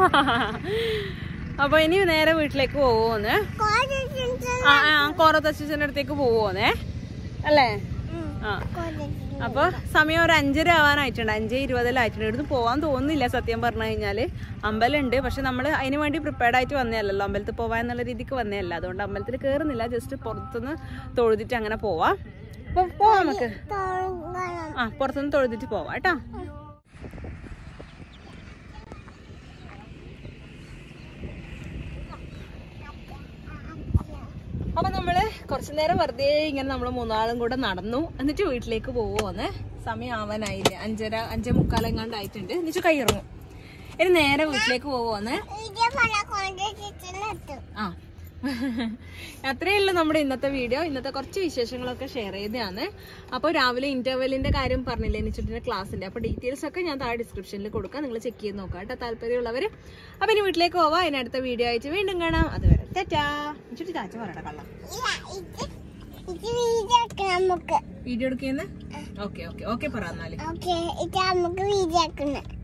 അപ്പൊ ഇനി നേരെ വീട്ടിലേക്ക് പോവുമെന്ന് ആ ആ കൊറേ പൊസിഷൻ അടുത്തേക്ക് പോവുമെന്നേ അല്ലേ ആ അപ്പൊ സമയം ഒരു അഞ്ചര ആവാനായിട്ടുണ്ട് അഞ്ച് ഇരുപതിലായിട്ടുണ്ട് ഇവിടുന്ന് പോകാൻ തോന്നുന്നില്ല സത്യം പറഞ്ഞു കഴിഞ്ഞാല് അമ്പലമുണ്ട് പക്ഷെ നമ്മൾ അതിന് വേണ്ടി പ്രിപ്പയർഡ് ആയിട്ട് വന്നതല്ലല്ലോ അമ്പലത്തിൽ പോവാൻ എന്നുള്ള രീതിക്ക് വന്നതല്ല അതുകൊണ്ട് അമ്പലത്തിൽ കയറുന്നില്ല ജസ്റ്റ് പുറത്തുനിന്ന് തൊഴുതിട്ട് അങ്ങനെ പോവാം അപ്പൊ പോവാം നമുക്ക് ആ പുറത്തുനിന്ന് തൊഴുതിട്ട് പോവാം കേട്ടോ അപ്പൊ നമ്മള് കുറച്ചു നേരം വെറുതെ ഇങ്ങനെ നമ്മൾ മൂന്നാളും കൂടെ നടന്നു എന്നിട്ട് വീട്ടിലേക്ക് പോവുമെന്ന് സമയം ആവാനായില്ല അഞ്ചര അഞ്ചേ മുക്കാലെങ്ങാണ്ട് ആയിട്ടുണ്ട് എന്നിട്ട് കൈ ഇറങ്ങും ഇനി നേരെ വീട്ടിലേക്ക് പോവുമെന്ന് വീഡിയോ പല കൊണ്ടിട്ട് ആ അത്രയേ ഉള്ളൂ നമ്മുടെ ഇന്നത്തെ വീഡിയോ ഇന്നത്തെ കുറച്ച് വിശേഷങ്ങളൊക്കെ ഷെയർ ചെയ്തതാണ് അപ്പോൾ രാവിലെ ഇന്റർവെല്ലിന്റെ കാര്യം പറഞ്ഞില്ലേ എനിച്ചിട്ടിന്റെ ക്ലാസ്സിന്റെ അപ്പോൾ ഡീറ്റെയിൽസ് ഒക്കെ ഞാൻ താഴെ ഡിസ്ക്രിപ്ഷനിൽ കൊടുക്കാം നിങ്ങൾ ചെക്ക് ചെയ്ത് നോക്കാം കേട്ടോ താല്പര്യമുള്ളവർ അപ്പോൾ ഇനി വീട്ടിലേക്ക് പോവാം ഇനി അടുത്ത വീഡിയോ ആയിട്ട് വീണ്ടും കാണാം അതുവരെ തെറ്റാ ചുറ്റി ചാച്ച പറയട്ടെ കള്ളം ഇല്ല ഇത് ഇത് വീഡിയോ ആക്കണം നമുക്ക് വീഡിയോ എടുക്കുന്ന ഓക്കെ ഓക്കെ ഓക്കെ പറ എന്നാല് ഓക്കെ ഇത് നമുക്ക് വീഡിയോ ആക്കണം